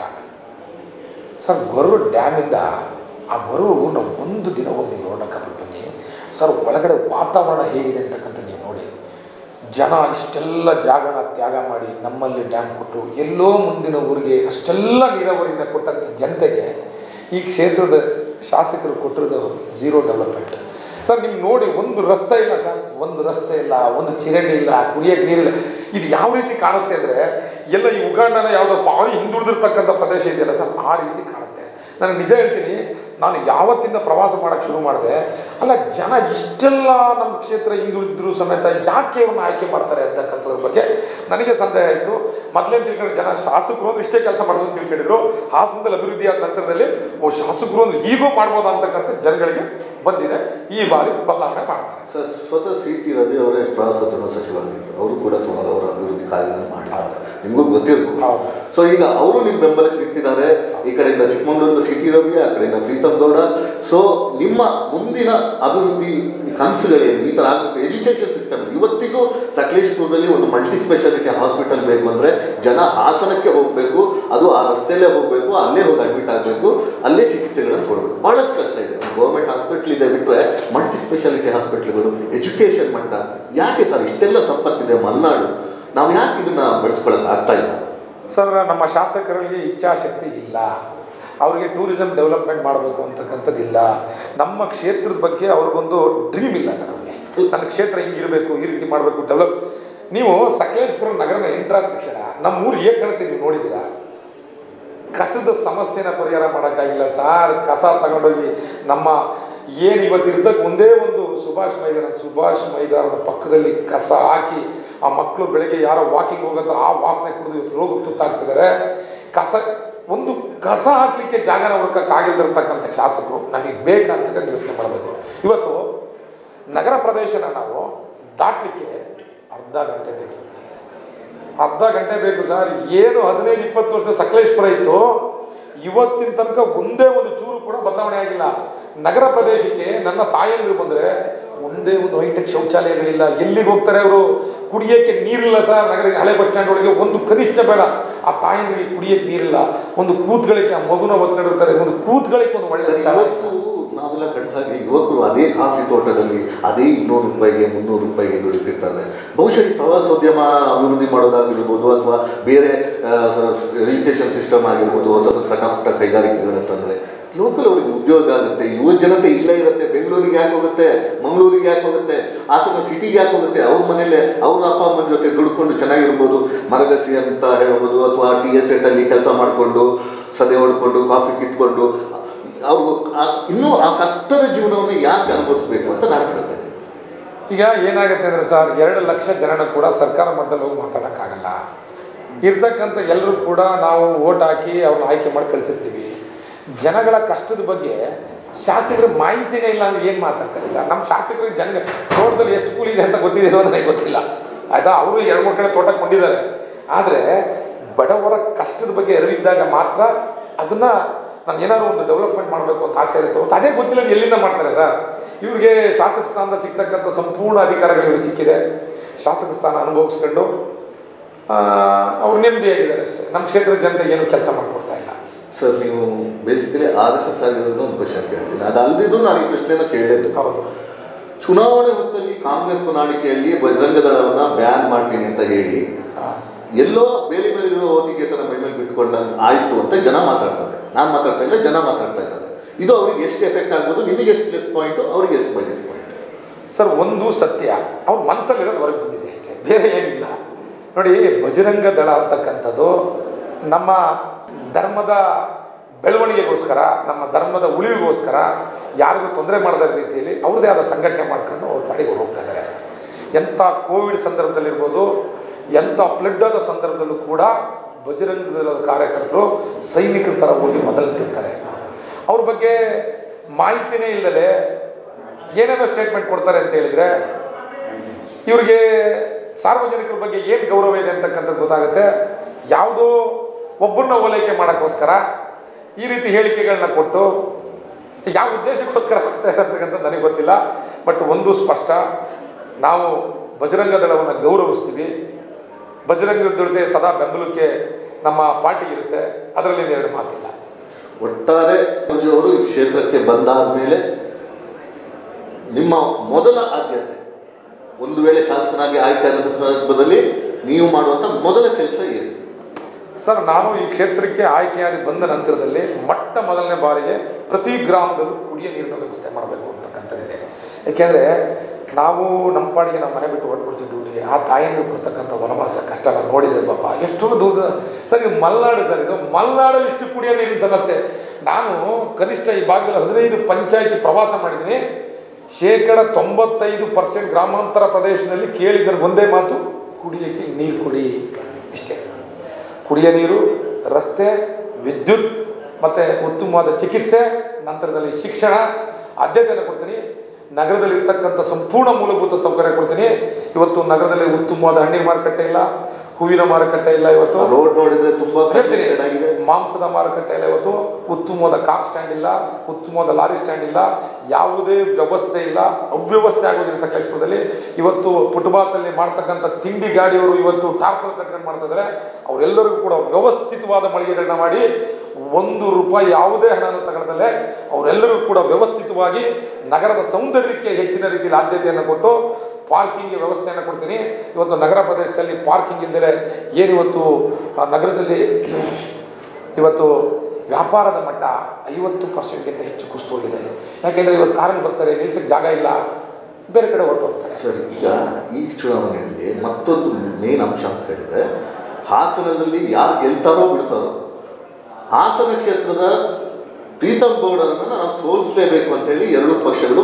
ಸರ್ ಗೊರೂರು ಡ್ಯಾಮಿಂದ ಆ ಗೊರೂರು ನಾವು ಒಂದು ದಿನ ಹೋಗಿ ನೀವು ನೋಡೋಕೆ ಬನ್ನಿ ಸರ್ ಒಳಗಡೆ ವಾತಾವರಣ ಹೇಗಿದೆ ಅಂತಕ್ಕಂಥ ನೀವು ನೋಡಿ ಜನ ಇಷ್ಟೆಲ್ಲ ಜಾಗನ ತ್ಯಾಗ ಮಾಡಿ ನಮ್ಮಲ್ಲಿ ಡ್ಯಾಮ್ ಕೊಟ್ಟು ಎಲ್ಲೋ ಮುಂದಿನ ಊರಿಗೆ ಅಷ್ಟೆಲ್ಲ ನೀರಾವರಿನ ಕೊಟ್ಟಂಥ ಜನತೆಗೆ ಈ ಕ್ಷೇತ್ರದ ಶಾಸಕರು ಕೊಟ್ಟಿರೋದು ಝೀರೋ ಡೆವಲಪ್ಮೆಂಟ್ ಸರ್ ನಿಮ್ಗೆ ನೋಡಿ ಒಂದು ರಸ್ತೆ ಇಲ್ಲ ಸರ್ ಒಂದು ರಸ್ತೆ ಇಲ್ಲ ಒಂದು ಚಿರಂಡಿ ಇಲ್ಲ ಕುಡಿಯೋಕ್ಕೆ ನೀರಿಲ್ಲ ಇದು ಯಾವ ರೀತಿ ಕಾಣುತ್ತೆ ಅಂದರೆ ಎಲ್ಲ ಈ ಉಗಾಂಡನ ಯಾವುದೋ ಭಾರಿ ಹಿಂದುಳಿದಿರ್ತಕ್ಕಂಥ ಪ್ರದೇಶ ಇದೆಯಲ್ಲ ಸರ್ ಆ ರೀತಿ ಕಾಣುತ್ತೆ ನಾನು ನಿಜ ಹೇಳ್ತೀನಿ ನಾನು ಯಾವತ್ತಿಂದ ಪ್ರವಾಸ ಮಾಡೋಕ್ಕೆ ಶುರು ಮಾಡಿದೆ ಅಲ್ಲ ಜನ ಇಷ್ಟೆಲ್ಲ ನಮ್ಮ ಕ್ಷೇತ್ರ ಹಿಂದುಳಿದ್ರು ಸಮೇತ ಯಾಕೆ ಇವ್ರನ್ನ ಆಯ್ಕೆ ಮಾಡ್ತಾರೆ ಅಂತಕ್ಕಂಥದ್ರ ಬಗ್ಗೆ ನನಗೆ ಸಂದೇಹ ಆಯಿತು ಮೊದಲೇ ತಿಳ್ಕೊಂಡು ಜನ ಶಾಸಕರು ಅಂದ್ರೆ ಇಷ್ಟೇ ಕೆಲಸ ಮಾಡೋದು ಅಂತ ತಿಳ್ಕೊಂಡಿದ್ರು ಹಾಸನದಲ್ಲಿ ಅಭಿವೃದ್ಧಿ ಆದ ನಂತರದಲ್ಲಿ ಓ ಶಾಸಕರು ಅಂದ್ರೆ ಈಗೂ ಮಾಡ್ಬೋದು ಅಂತಕ್ಕಂಥ ಜನಗಳಿಗೆ ಬಂದಿದೆ ಈ ಬಾರಿ ಬದಲಾವಣೆ ಮಾಡ್ತಾರೆ ಸರ್ ಸ್ವತಃ ಸಿ ಟಿ ರವಿ ಅವರೇ ಪ್ರವಾಸೋದ್ಯಮ ಸಚಿವರಾಗಿದ್ದರು ಅವರು ಕೂಡ ಸುಮಾರು ಅವರ ಅಭಿವೃದ್ಧಿ ಕಾರ್ಯಗಳನ್ನು ಮಾಡಿದ್ದಾರೆ ನಿಮಗೂ ಗೊತ್ತಿರ್ಬೋದು ಹೌದು. ಸೊ ಈಗ ಅವರು ನಿಮ್ಮ ಬೆಂಬಲಕ್ಕೆ ನಿಂತಿದ್ದಾರೆ ಈ ಕಡೆಯಿಂದ ಚಿಕ್ಕಮಗಳೂರಿನ ಸಿ ಟಿ ರವಿ ಆ ಕಡೆಯಿಂದ ಪ್ರೀತಮ್ ಗೌಡ ಸೊ ನಿಮ್ಮ ಮುಂದಿನ ಅಭಿವೃದ್ಧಿ ಕನಸುಗಳೇನು ಈ ಥರ ಆಗಬೇಕು ಎಜುಕೇಷನ್ ಸಿಸ್ಟಮ್ ಇವತ್ತಿಗೂ ಸಕಲೇಶ್ಪುರದಲ್ಲಿ ಒಂದು ಮಲ್ಟಿ ಸ್ಪೆಷಾಲಿಟಿ ಹಾಸ್ಪಿಟಲ್ ಬೇಕು ಅಂದರೆ ಜನ ಹಾಸನಕ್ಕೆ ಹೋಗಬೇಕು ಅದು ಆ ರಸ್ತೆಯಲ್ಲೇ ಹೋಗಬೇಕು ಅಲ್ಲೇ ಹೋಗಿ ಅಡ್ಮಿಟ್ ಆಗಬೇಕು ಅಲ್ಲೇ ಚಿಕಿತ್ಸೆಗಳನ್ನು ಕೊಡಬೇಕು ಭಾಳಷ್ಟು ಕಷ್ಟ ಇದೆ ಗೌರ್ಮೆಂಟ್ ಹಾಸ್ಪಿಟ್ಲ್ ಇದೆ ಬಿಟ್ಟರೆ ಮಲ್ಟಿ ಸ್ಪೆಷಾಲಿಟಿ ಹಾಸ್ಪಿಟ್ಲ್ಗಳು ಎಜುಕೇಷನ್ ಮಟ್ಟ ಯಾಕೆ ಸರ್ ಇಷ್ಟೆಲ್ಲ ಸಂಪತ್ತಿದೆ ಮಲೆನಾಡು ನಾವು ಯಾಕೆ ಇದನ್ನ ಬೆಳೆಸ್ಕೊಳಕ್ಕೆ ಆಗ್ತಾ ಇಲ್ಲ ಸರ್ ನಮ್ಮ ಶಾಸಕರಲ್ಲಿ ಇಚ್ಛಾಶಕ್ತಿ ಇಲ್ಲ ಅವರಿಗೆ ಟೂರಿಸಂ ಡೆವಲಪ್ಮೆಂಟ್ ಮಾಡಬೇಕು ಅಂತಕ್ಕಂಥದ್ದಿಲ್ಲ ನಮ್ಮ ಕ್ಷೇತ್ರದ ಬಗ್ಗೆ ಅವ್ರಿಗೊಂದು ಡ್ರೀಮ್ ಇಲ್ಲ ಸರ್ ಅವ್ರಿಗೆ ನನ್ನ ಕ್ಷೇತ್ರ ಹಿಂಗಿರಬೇಕು ಈ ರೀತಿ ಮಾಡಬೇಕು ಡೆವಲಪ್ ನೀವು ಸಕಲೇಶ್ಪುರ ನಗರನ ಎಂಟ್ರಾದ ತಕ್ಷಣ ನಮ್ಮ ಊರು ಹೇಗೆ ಕಾಣುತ್ತೆ ನೀವು ನೋಡಿದ್ದೀರಾ ಕಸದ ಸಮಸ್ಯೆನ ಪರಿಹಾರ ಮಾಡೋಕ್ಕಾಗಿಲ್ಲ ಸಾರ್ ಕಸ ತಗೊಂಡೋಗಿ ನಮ್ಮ ಏನು ಇವತ್ತು ಇರ್ತಕ್ಕೆ ಒಂದೇ ಒಂದು ಸುಭಾಷ್ ಮೈದಾನ ಸುಭಾಷ್ ಮೈದಾನದ ಪಕ್ಕದಲ್ಲಿ ಕಸ ಹಾಕಿ ಆ ಮಕ್ಕಳು ಬೆಳಗ್ಗೆ ಯಾರೋ ವಾಕಿಂಗ್ ಹೋಗೋದು ಆ ವಾಸನೆ ಕುಡಿದು ಇವತ್ತು ರೋಗಕ್ಕೆ ತುತ್ತಾಗ್ತಿದ್ದಾರೆ ಕಸ ಒಂದು ಕಸ ಹಾಕಲಿಕ್ಕೆ ಜಾಗನ ಹುಡುಕಕ್ಕಾಗಿಲ್ದಿರ್ತಕ್ಕಂಥ ಶಾಸಕರು ನಮಗೆ ಬೇಕಂತಕ್ಕಂಥ ಯೋಚನೆ ಮಾಡಬೇಕು ಇವತ್ತು ನಗರ ಪ್ರದೇಶನ ನಾವು ದಾಟಲಿಕ್ಕೆ ಅರ್ಧ ಗಂಟೆ ಬೇಕು ಅರ್ಧ ಗಂಟೆ ಬೇಕು ಸರ್ ಏನು ಹದಿನೈದು ಇಪ್ಪತ್ತು ವರ್ಷದ ಸಕಲೇಶ್ಪುರ ಇತ್ತು ಇವತ್ತಿನ ತನಕ ಒಂದೇ ಒಂದು ಚೂರು ಕೂಡ ಬದಲಾವಣೆ ಆಗಿಲ್ಲ ನಗರ ಪ್ರದೇಶಕ್ಕೆ ನನ್ನ ತಾಯಂದಿರು ಬಂದರೆ ಒಂದೇ ಒಂದು ಹೈಟೆಕ್ ಶೌಚಾಲಯಗಳಿಲ್ಲ ಎಲ್ಲಿಗೆ ಹೋಗ್ತಾರೆ ಅವರು ಕುಡಿಯೋಕ್ಕೆ ನೀರಿಲ್ಲ ಸರ್ ನಗರ ಹಳೆ ಬಸ್ ಸ್ಟ್ಯಾಂಡ್ ಒಳಗೆ ಒಂದು ಕನಿಷ್ಠ ಬೇಡ ಆ ತಾಯಂದಿರಿಗೆ ಕುಡಿಯೋಕ್ಕೆ ನೀರಿಲ್ಲ ಒಂದು ಕೂತ್ಗಳಿಗೆ ಆ ಮಗುನ ಹೊತ್ಕೊಂಡಿರ್ತಾರೆ ಒಂದು ಕೂತ್ಗಳಿಗೆ ಒಂದು ಒಳ್ಳೆ ಸರ್, ಸ್ಥಳ ಇವತ್ತು ನಾವೆಲ್ಲ ಕಂಡ ಹಾಗೆ ಯುವಕರು ಅದೇ ಕಾಫಿ ತೋಟದಲ್ಲಿ ಅದೇ ಇನ್ನೂರು ರೂಪಾಯಿಗೆ ಮುನ್ನೂರು ರೂಪಾಯಿಗೆ ದುಡಿತಿರ್ತಾರೆ ಬಹುಶಃ ಈ ಪ್ರವಾಸೋದ್ಯಮ ಅಭಿವೃದ್ಧಿ ಮಾಡೋದಾಗಿರ್ಬೋದು ಅಥವಾ ಬೇರೆ ಎಜುಕೇಷನ್ ಸಿಸ್ಟಮ್ ಆಗಿರ್ಬೋದು ಹೊಸ ಹೊಸ ಸಣ್ಣ ಪುಟ್ಟ ಕೈಗಾರಿಕೆಗಳಂತಂದ್ರೆ ಲೋಕಲ್ ಅವ್ರಿಗೆ ಉದ್ಯೋಗ ಆಗುತ್ತೆ ಯುವ ಜನತೆ ಇಲ್ಲೇ ಇರುತ್ತೆ ಬೆಂಗಳೂರಿಗೆ ಯಾಕೆ ಹೋಗುತ್ತೆ ಮಂಗಳೂರಿಗೆ ಯಾಕೆ ಹೋಗುತ್ತೆ ಹಾಸನ ಸಿಟಿಗೆ ಯಾಕೆ ಹೋಗುತ್ತೆ ಅವ್ರ ಮನೇಲೆ ಅವ್ರ ಅಪ್ಪ ಅಮ್ಮನ ಜೊತೆ ದುಡ್ಕೊಂಡು ಚೆನ್ನಾಗಿರ್ಬೋದು ಮರಗಸಿ ಅಂತ ಹೇಳ್ಬೋದು ಅಥವಾ ಟಿ ಎಸ್ಟೇಟಲ್ಲಿ ಕೆಲಸ ಮಾಡಿಕೊಂಡು ಸದೆ ಹೊಡ್ಕೊಂಡು ಕಾಫಿ ಕಿತ್ಕೊಂಡು ಅವ್ರು ಆ- ಇನ್ನೂ ಆ ಕಷ್ಟದ ಜೀವನವನ್ನು ಯಾಕೆ ಅನುಭವಿಸ್ಬೇಕು ಅಂತ ನಾನು ಕೇಳ್ತಾ ಇದ್ದೀನಿ ಈಗ ಏನಾಗುತ್ತೆ ಅಂದರೆ ಸರ್ ಎರಡು ಲಕ್ಷ ಜನನ ಕೂಡ ಸರ್ಕಾರ ಮಟ್ಟದಲ್ಲಿ ಹೋಗಿ ಮಾತಾಡೋಕ್ಕಾಗಲ್ಲ ಇರ್ತಕ್ಕಂಥ ಎಲ್ಲರೂ ಕೂಡ ನಾವು ಓಟ್ ಹಾಕಿ ಅವ್ರನ್ನ ಆಯ್ಕೆ ಮಾಡಿ ಕಳಿಸಿರ್ತೀವಿ ಜನಗಳ ಕಷ್ಟದ ಬಗ್ಗೆ ಶಾಸಕರು ಮಾಹಿತಿನೇ ಇಲ್ಲ ಅಂದ್ರೆ ಏನು ಮಾತಾಡ್ತಾರೆ ಸರ್ ನಮ್ಮ ಶಾಸಕರಿಗೆ ಜನ ತೋಟದಲ್ಲಿ ಎಷ್ಟು ಕೂಲಿ ಇದೆ ಅಂತ ಗೊತ್ತಿದೆ ನನಗೆ ಗೊತ್ತಿಲ್ಲ ಆಯಿತಾ ಅವರು ಎರಡು ಮೂರು ಕಡೆ ತೋಟ ಕೊಂಡಿದ್ದಾರೆ ಆದರೆ ಬಡವರ ಕಷ್ಟದ ಬಗ್ಗೆ ಅರಿವಿದ್ದಾಗ ಮಾತ್ರ ಅದನ್ನು ನಾನು ಏನಾದ್ರು ಒಂದು ಡೆವಲಪ್ಮೆಂಟ್ ಮಾಡಬೇಕು ಅಂತ ಆಸೆ ಇರುತ್ತೆ ಮತ್ತು ಅದೇ ಗೊತ್ತಿಲ್ಲ ಅಂದ್ರೆ ಎಲ್ಲಿಂದ ಮಾಡ್ತಾರೆ ಸರ್ ಇವ್ರಿಗೆ ಶಾಸಕ ಸ್ಥಾನದಲ್ಲಿ ಸಿಗ್ತಕ್ಕಂಥ ಸಂಪೂರ್ಣ ಅಧಿಕಾರಗಳು ಇವ್ರಿಗೆ ಸಿಕ್ಕಿದೆ ಶಾಸಕ ಸ್ಥಾನ ಅನುಭವಿಸ್ಕೊಂಡು ಆ, ಅವ್ರು ನೆಮ್ಮದಿಯಾಗಿದ್ದಾರೆ ಅಷ್ಟೇ ನಮ್ಮ ಕ್ಷೇತ್ರದ ಜನತೆಗೆ ಏನು ಕೆಲಸ ಮಾಡಿಕೊಡ್ತಾ ಇಲ್ಲ ಸರ್ ನೀವು ಬೇಸಿಕಲಿ ಆರ್ ಎಸ್ ಎಸ್ ಆಗಿರೋದು ಒಂದು ಕ್ವಶನ್ ಕೇಳ್ತೀನಿ ಅದು ಅಲ್ದಿದ್ರು ನಾನು ಈ ಪ್ರಶ್ನೆನ ಕೇಳಲೇಬೇಕು ಹೌದು ಚುನಾವಣೆ ಹೊತ್ತಲ್ಲಿ ಕಾಂಗ್ರೆಸ್ ಪ್ರಣಾಳಿಕೆಯಲ್ಲಿ ಬಜರಂಗ ದಳವನ್ನ ಬ್ಯಾನ್ ಮಾಡ್ತೀನಿ ಅಂತ ಹೇಳಿ ಆ, ಎಲ್ಲೋ ಬೇಲಿ ಮೇಲಿರೋ ಓತಿಗೆತನ ಮೈ ಮೇಲೆ ಬಿಟ್ಕೊಂಡಂಗೆ ಆಯ್ತು ಅಂತ ಜನ ಮಾತಾಡ್ತಾರೆ ನಾನು ಮಾತಾಡ್ತಾ ಇಲ್ಲ ಜನ ಮಾತಾಡ್ತಾ ಇದ್ದಾರೆ ಇದು ಅವ್ರಿಗೆ ಎಷ್ಟು ಎಫೆಕ್ಟ್ ಆಗ್ಬೋದು ನಿಮಗೆ ಎಷ್ಟು ಪ್ಲಸ್ ಪಾಯಿಂಟು ಅವ್ರಿಗೆ ಎಷ್ಟು ಮೈನಸ್ ಪಾಯಿಂಟ್ ಸರ್ ಒಂದು ಸತ್ಯ ಅವ್ರ ಮನಸ್ಸಲ್ಲಿರೋದು ಹೊರಗೆ ಬಂದಿದೆ ಅಷ್ಟೇ ಬೇರೆ ಏನಿಲ್ಲ ನೋಡಿ ಬಜರಂಗ ದಳ ಅಂತಕ್ಕಂಥದ್ದು ನಮ್ಮ ಧರ್ಮದ ಬೆಳವಣಿಗೆಗೋಸ್ಕರ ನಮ್ಮ ಧರ್ಮದ ಉಳಿವಿಗೋಸ್ಕರ ಯಾರಿಗೂ ತೊಂದರೆ ಮಾಡದ ರೀತಿಯಲ್ಲಿ ಅವ್ರದ್ದೇ ಆದ ಸಂಘಟನೆ ಮಾಡ್ಕೊಂಡು ಅವ್ರ ಪಾಡಿಗೆ ಅವ್ರು ಹೋಗ್ತಾ ಇದ್ದಾರೆ ಎಂಥ ಕೋವಿಡ್ ಸಂದರ್ಭದಲ್ಲಿರ್ಬೋದು ಎಂಥ ಫ್ಲಡ್ ಆದ ಸಂದರ್ಭದಲ್ಲೂ ಕೂಡ ಬಜರಂಗ ದಳದ ಕಾರ್ಯಕರ್ತರು ಸೈನಿಕರ ಥರ ಹೋಗಿ ಮೊದಲು ನಿಂತಿರ್ತಾರೆ ಅವ್ರ ಬಗ್ಗೆ ಮಾಹಿತಿನೇ ಇಲ್ಲದೆ ಏನೇನೋ ಸ್ಟೇಟ್ಮೆಂಟ್ ಕೊಡ್ತಾರೆ ಅಂತ ಹೇಳಿದರೆ ಇವ್ರಿಗೆ ಸಾರ್ವಜನಿಕರ ಬಗ್ಗೆ ಏನು ಗೌರವ ಇದೆ ಅಂತಕ್ಕಂಥದ್ದು ಗೊತ್ತಾಗುತ್ತೆ ಯಾವುದೋ ಒಬ್ಬರನ್ನ ಓಲೈಕೆ ಮಾಡೋಕ್ಕೋಸ್ಕರ ಈ ರೀತಿ ಹೇಳಿಕೆಗಳನ್ನ ಕೊಟ್ಟು ಯಾವ ಉದ್ದೇಶಕ್ಕೋಸ್ಕರ ಕೊಡ್ತಾರೆ ಅಂತಕ್ಕಂಥದ್ದು ನನಗೆ ಗೊತ್ತಿಲ್ಲ ಬಟ್ ಒಂದು ಸ್ಪಷ್ಟ ನಾವು ಬಜರಂಗ ದಳವನ್ನು ಗೌರವಿಸ್ತೀವಿ ಬಜರಂಗ ದಳತೆ ಸದಾ ಬೆಂಬಲಕ್ಕೆ ನಮ್ಮ ಪಾರ್ಟಿ ಇರುತ್ತೆ ಅದರಲ್ಲಿ ಎರಡು ಮಾತಿಲ್ಲ ಒಟ್ಟಾರೆ ಮಂಜು ಅವರು ಈ ಕ್ಷೇತ್ರಕ್ಕೆ ಬಂದಾದ ಮೇಲೆ ನಿಮ್ಮ ಮೊದಲ ಆದ್ಯತೆ ಒಂದು ವೇಳೆ ಶಾಸಕನಾಗಿ ಆಯ್ಕೆ ಆದಂಥ ಸಂದರ್ಭದಲ್ಲಿ ನೀವು ಮಾಡುವಂಥ ಮೊದಲ ಕೆಲಸ ಏನು ಸರ್ ನಾನು ಈ ಕ್ಷೇತ್ರಕ್ಕೆ ಆಯ್ಕೆಯಾಗಿ ಬಂದ ನಂತರದಲ್ಲಿ ಮೊಟ್ಟ ಮೊದಲನೇ ಬಾರಿಗೆ ಪ್ರತಿ ಗ್ರಾಮದಲ್ಲೂ ಕುಡಿಯ ನೀರಿನ ವ್ಯವಸ್ಥೆ ಮಾಡಬೇಕು ಅಂತಕ್ಕಂಥದ್ದಿದೆ ಏಕೆಂದರೆ ನಾವು ನಮ್ಮ ಪಾಡಿಗೆ ನಮ್ಮ ಮನೆ ಬಿಟ್ಟು ಹೊರಟ್ಬಿಡ್ತೀವಿ ಡ್ಯೂಟಿಗೆ ಆ ತಾಯಿಯನ್ನು ಕೊಡ್ತಕ್ಕಂಥ ವನವಾಸ ಕಷ್ಟ ನಾವು ನೋಡಿದರೆ ಪಾಪ ಎಷ್ಟೋ ದೂರದ ಸರ್ ಇದು ಮಲೆನಾಡು ಸರ್ ಇದು ಮಲೆನಾಡಲ್ಲಿ ಇಷ್ಟು ಕುಡಿಯೋ ನೀರಿನ ಸಮಸ್ಯೆ ನಾನು ಕನಿಷ್ಠ ಈ ಭಾಗದಲ್ಲಿ ಹದಿನೈದು ಪಂಚಾಯಿತಿ ಪ್ರವಾಸ ಮಾಡಿದ್ದೀನಿ ಶೇಕಡ ತೊಂಬತ್ತೈದು ಪರ್ಸೆಂಟ್ ಗ್ರಾಮಾಂತರ ಪ್ರದೇಶದಲ್ಲಿ ಕೇಳಿದ್ರೆ ಒಂದೇ ಮಾತು ಕುಡಿಯೋಕ್ಕೆ ನೀರು ಕೊಡಿ ಇಷ್ಟೇ ಕುಡಿಯ ನೀರು ರಸ್ತೆ ವಿದ್ಯುತ್ ಮತ್ತು ಉತ್ತಮವಾದ ಚಿಕಿತ್ಸೆ ನಂತರದಲ್ಲಿ ಶಿಕ್ಷಣ ಆದ್ಯತೆಯನ್ನು ಕೊಡ್ತೀನಿ ನಗರದಲ್ಲಿ ಇರ್ತಕ್ಕಂಥ ಸಂಪೂರ್ಣ ಮೂಲಭೂತ ಸೌಕರ್ಯ ಕೊಡ್ತೀನಿ ಇವತ್ತು ನಗರದಲ್ಲಿ ಉತ್ತಮವಾದ ಹಣ್ಣಿನ ಮಾರುಕಟ್ಟೆ ಇಲ್ಲ ಹೂವಿನ ಮಾರುಕಟ್ಟೆ ಇಲ್ಲ ಇವತ್ತು ರೋಡ್ ನೋಡಿದ್ರೆ ತುಂಬಾ ಹೇಳ್ತೀನಿ congested ಆಗಿದೆ ಮಾಂಸದ ಮಾರುಕಟ್ಟೆ ಇಲ್ಲ ಇವತ್ತು ಉತ್ತಮವಾದ ಕಾರ್ ಸ್ಟ್ಯಾಂಡ್ ಇಲ್ಲ ಉತ್ತಮವಾದ ಲಾರಿ ಸ್ಟ್ಯಾಂಡ್ ಇಲ್ಲ ಯಾವುದೇ ವ್ಯವಸ್ಥೆ ಇಲ್ಲ ಅವ್ಯವಸ್ಥೆ ಆಗೋಗಿದೆ ಸಕಲೇಶ್ಪುರದಲ್ಲಿ ಇವತ್ತು ಫುಟ್ಪಾತಲ್ಲಿ ಮಾಡ್ತಕ್ಕಂಥ ತಿಂಡಿ ಗಾಡಿಯವರು ಇವತ್ತು ಟಾರ್ಪಲ್ ಕಟ್ಕೊಂಡು ಮಾಡ್ತಾ ಇದ್ದಾರೆ ಅವರೆಲ್ಲರಿಗೂ ಕೂಡ ವ್ಯವಸ್ಥಿತವಾದ ಮಳಿಗೆಗಳನ್ನ ಮಾಡಿ ಒಂದು ರೂಪಾಯಿ ಯಾವುದೇ ಹಣವನ್ನು ತಗೊಳ್ಳದಲ್ಲೇ ಅವರೆಲ್ಲರಿಗೂ ಕೂಡ ವ್ಯವಸ್ಥಿತವಾಗಿ ನಗರದ ಸೌಂದರ್ಯಕ್ಕೆ ಹೆಚ್ಚಿನ ರೀತಿಯಲ್ಲಿ ಆದ್ಯತೆಯನ್ನು ಕೊಟ್ಟು ಪಾರ್ಕಿಂಗ್ ವ್ಯವಸ್ಥೆಯನ್ನು ಕೊಡ್ತೀನಿ ಇವತ್ತು ನಗರ ಪ್ರದೇಶದಲ್ಲಿ ಪಾರ್ಕಿಂಗ್ ಇಲ್ಲದೆ ಏನಿವತ್ತು ಆ ನಗರದಲ್ಲಿ ಇವತ್ತು ವ್ಯಾಪಾರದ ಮಟ್ಟ ಐವತ್ತು ಪರ್ಸೆಂಟ್ಗಿಂತ ಹೆಚ್ಚು ಕುಸಿದು ಹೋಗಿದೆ ಯಾಕೆಂದರೆ ಇವತ್ತು ಕಾರಲ್ಲಿ ಬರ್ತಾರೆ ನಿಲ್ಸಕ್ಕೆ ಜಾಗ ಇಲ್ಲ ಬೇರೆ ಕಡೆ ಹೊರಟು ಹೋಗ್ತಾರೆ ಸರ್ ಈಗ ಈ ಚುನಾವಣೆಯಲ್ಲಿ ಮತ್ತೊಂದು ಮೇನ್ ಅಂಶ ಅಂತ ಹೇಳಿದ್ರೆ ಹಾಸನದಲ್ಲಿ ಯಾರು ಗೆಲ್ತಾರೋ ಬಿಡ್ತಾರೋ ಹಾಸನ ಕ್ಷೇತ್ರದ ಪ್ರೀತಮ್ ಗೌಡರನ್ನು ನಾವು ಸೋಲಿಸಲೇಬೇಕು ಅಂತೇಳಿ ಎರಡು ಪಕ್ಷಗಳು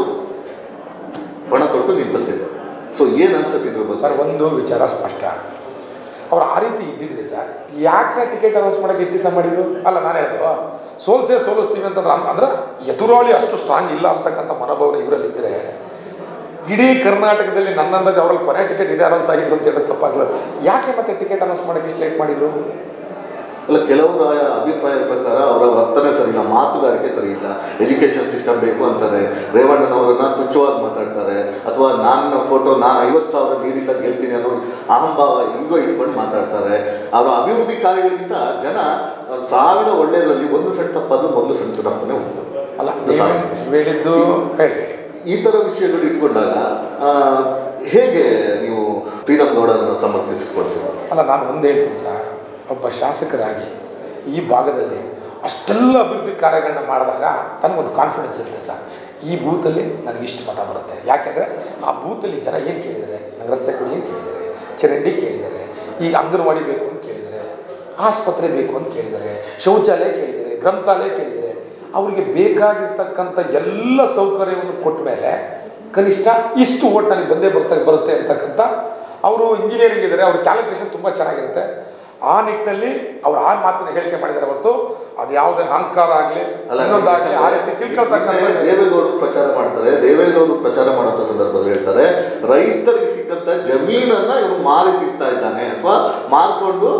ಪಣ ತೊಟ್ಟು ನಿಂತಿದೆ ಸೊ ಏನು ಅನ್ಸುತ್ತೆ ಇದ್ರ ಬಗ್ಗೆ ಸರ್ ಒಂದು ವಿಚಾರ ಸ್ಪಷ್ಟ ಅವ್ರು ಆ ರೀತಿ ಇದ್ದಿದ್ರಿ ಸರ್ ಯಾಕೆ ಸರ್ ಟಿಕೆಟ್ ಅನೌನ್ಸ್ ಮಾಡೋಕ್ಕೆ ಎಷ್ಟು ದಿವಸ ಮಾಡಿದ್ರು ಅಲ್ಲ ನಾನು ಹೇಳಿದವ ಸೋಲ್ಸೇ ಸೋಲಿಸ್ತೀವಿ ಅಂತಂದ್ರೆ ಅಂತ- ಅಂದ್ರೆ ಎದುರಾಳಿ ಅಷ್ಟು ಸ್ಟ್ರಾಂಗ್ ಇಲ್ಲ ಅಂತಕ್ಕಂಥ ಮನೋಭಾವನೆ ಇವರಲ್ಲಿದ್ದರೆ ಇಡೀ ಕರ್ನಾಟಕದಲ್ಲಿ ನನ್ನ ಅಂದಾಜು ಅವ್ರಲ್ಲಿ ಕೊನೆ ಟಿಕೆಟ್ ಇದೆ ಅನೌನ್ಸ್ ಆಗಿತ್ತು ಅಂತ ಹೇಳಿದ್ರೆ ತಪ್ಪಾಗಲ್ಲ ಯಾಕೆ ಮತ್ತೆ ಟಿಕೆಟ್ ಅನೌನ್ಸ್ ಮಾಡೋಕ್ಕೆ ಇಷ್ಟು ಲೇಟ್ ಮಾಡಿದ್ರು ಅಲ್ಲ ಕೆಲವರ ಅಭಿಪ್ರಾಯದ ಪ್ರಕಾರ ಅವರ ವರ್ತನೆ ಸರಿ ಇಲ್ಲ ಮಾತುಗಾರಿಕೆ ಸರಿ ಇಲ್ಲ ಎಜುಕೇಷನ್ ಸಿಸ್ಟಮ್ ಬೇಕು ಅಂತಾರೆ ರೇವಣ್ಣನವರನ್ನ ತುಚ್ಛವಾಗಿ ಮಾತಾಡ್ತಾರೆ ಅಥವಾ ನನ್ನ ಫೋಟೋ ನಾನು ಐವತ್ತು ಸಾವಿರ ಲೀಡಿಂದ ಗೆಲ್ತೀನಿ ಅನ್ನೋ ಅಹಂಭಾವ ಈಗೋ ಇಟ್ಕೊಂಡು ಮಾತಾಡ್ತಾರೆ ಅವರ ಅಭಿವೃದ್ಧಿ ಕಾರ್ಯಗಳಿಗಿಂತ ಜನ ಸಾವಿರ ಒಳ್ಳೆಯದರಲ್ಲಿ ಒಂದು ಸಣ್ಣ ತಪ್ಪಾದ್ರೂ ಮೊದಲು ಸಣ್ಣ ತಪ್ಪನ್ನೇ ಹುಡುಕೋದು ಅಲ್ಲ ಅದು ಸಾಕು. ನೀವು ಹೇಳಿದ್ದು ಹೇಳಿ ಈ ಥರ ವಿಷಯಗಳು ಇಟ್ಕೊಂಡಾಗ ಆ, ಹೇಗೆ ನೀವು ಪ್ರೀತಮ್ ಗೌಡರನ್ನು ಸಮರ್ಥಿಸಿಕೊಳ್ತೀರ ಅಲ್ಲ ನಾನು ಒಂದು ಹೇಳ್ತೀನಿ ಸರ್ ಒಬ್ಬ ಶಾಸಕರಾಗಿ ಈ ಭಾಗದಲ್ಲಿ ಅಷ್ಟೆಲ್ಲ ಅಭಿವೃದ್ಧಿ ಕಾರ್ಯಗಳನ್ನ ಮಾಡಿದಾಗ ತನಗೊಂದು ಕಾನ್ಫಿಡೆನ್ಸ್ ಇರುತ್ತೆ ಸರ್ ಈ ಬೂತಲ್ಲಿ ನನಗೆ ಇಷ್ಟು ಮತ ಬರುತ್ತೆ ಯಾಕೆಂದರೆ ಆ ಬೂತಲ್ಲಿ ಜನ ಏನು ಕೇಳಿದ್ದಾರೆ ನಂಗೆ ರಸ್ತೆ ಕೊಡಿ ಏನು ಕೇಳಿದ್ದಾರೆ ಚರಂಡಿ ಕೇಳಿದ್ದಾರೆ ಈ ಅಂಗನವಾಡಿ ಬೇಕು ಅಂತ ಕೇಳಿದ್ದಾರೆ ಆಸ್ಪತ್ರೆ ಬೇಕು ಅಂತ ಕೇಳಿದ್ದಾರೆ ಶೌಚಾಲಯ ಕೇಳಿದ್ದಾರೆ ಗ್ರಂಥಾಲಯ ಕೇಳಿದ್ದಾರೆ ಅವರಿಗೆ ಬೇಕಾಗಿರ್ತಕ್ಕಂಥ ಎಲ್ಲ ಸೌಕರ್ಯವನ್ನು ಕೊಟ್ಟ ಮೇಲೆ ಕನಿಷ್ಠ ಇಷ್ಟು ಓಟ್ ನನಗೆ ಬಂದೇ ಬರ್ತಾ ಬರುತ್ತೆ ಅಂತಕ್ಕಂಥ ಅವರು ಇಂಜಿನಿಯರಿಂಗ್ ಇದ್ದಾರೆ ಅವ್ರ ಕ್ಯಾಲ್ಕುಲೇಷನ್ ತುಂಬ ಚೆನ್ನಾಗಿರುತ್ತೆ ಆ ನಿಟ್ಟಿನಲ್ಲಿ ಅವ್ರು ಆ ಮಾತಿನ ಹೇಳಿಕೆ ಮಾಡಿದ್ದಾರೆ ಹೊರತು ಅದು ಯಾವುದೇ ಅಹಂಕಾರ ಆಗಲಿ ಅಲ್ಲ ಇನ್ನೊಂದಾಗಲಿ ಆ ರೀತಿ ತಿಳ್ಕೊಳ್ತಕ್ಕಂಥ ನಿನ್ನೆ ದೇವೇಗೌಡರು ಪ್ರಚಾರ ಮಾಡ್ತಾರೆ ದೇವೇಗೌಡರು ಪ್ರಚಾರ ಮಾಡುವಂತ ಸಂದರ್ಭದಲ್ಲಿ ಹೇಳ್ತಾರೆ ರೈತರಿಗೆ ಸಿಕ್ಕಂತ ಜಮೀನನ್ನ ಇವರು ಮಾರಿ ತಿಂತಾ ಇದ್ದಾನೆ ಅಥವಾ ಮಾರ್ಕೊಂಡು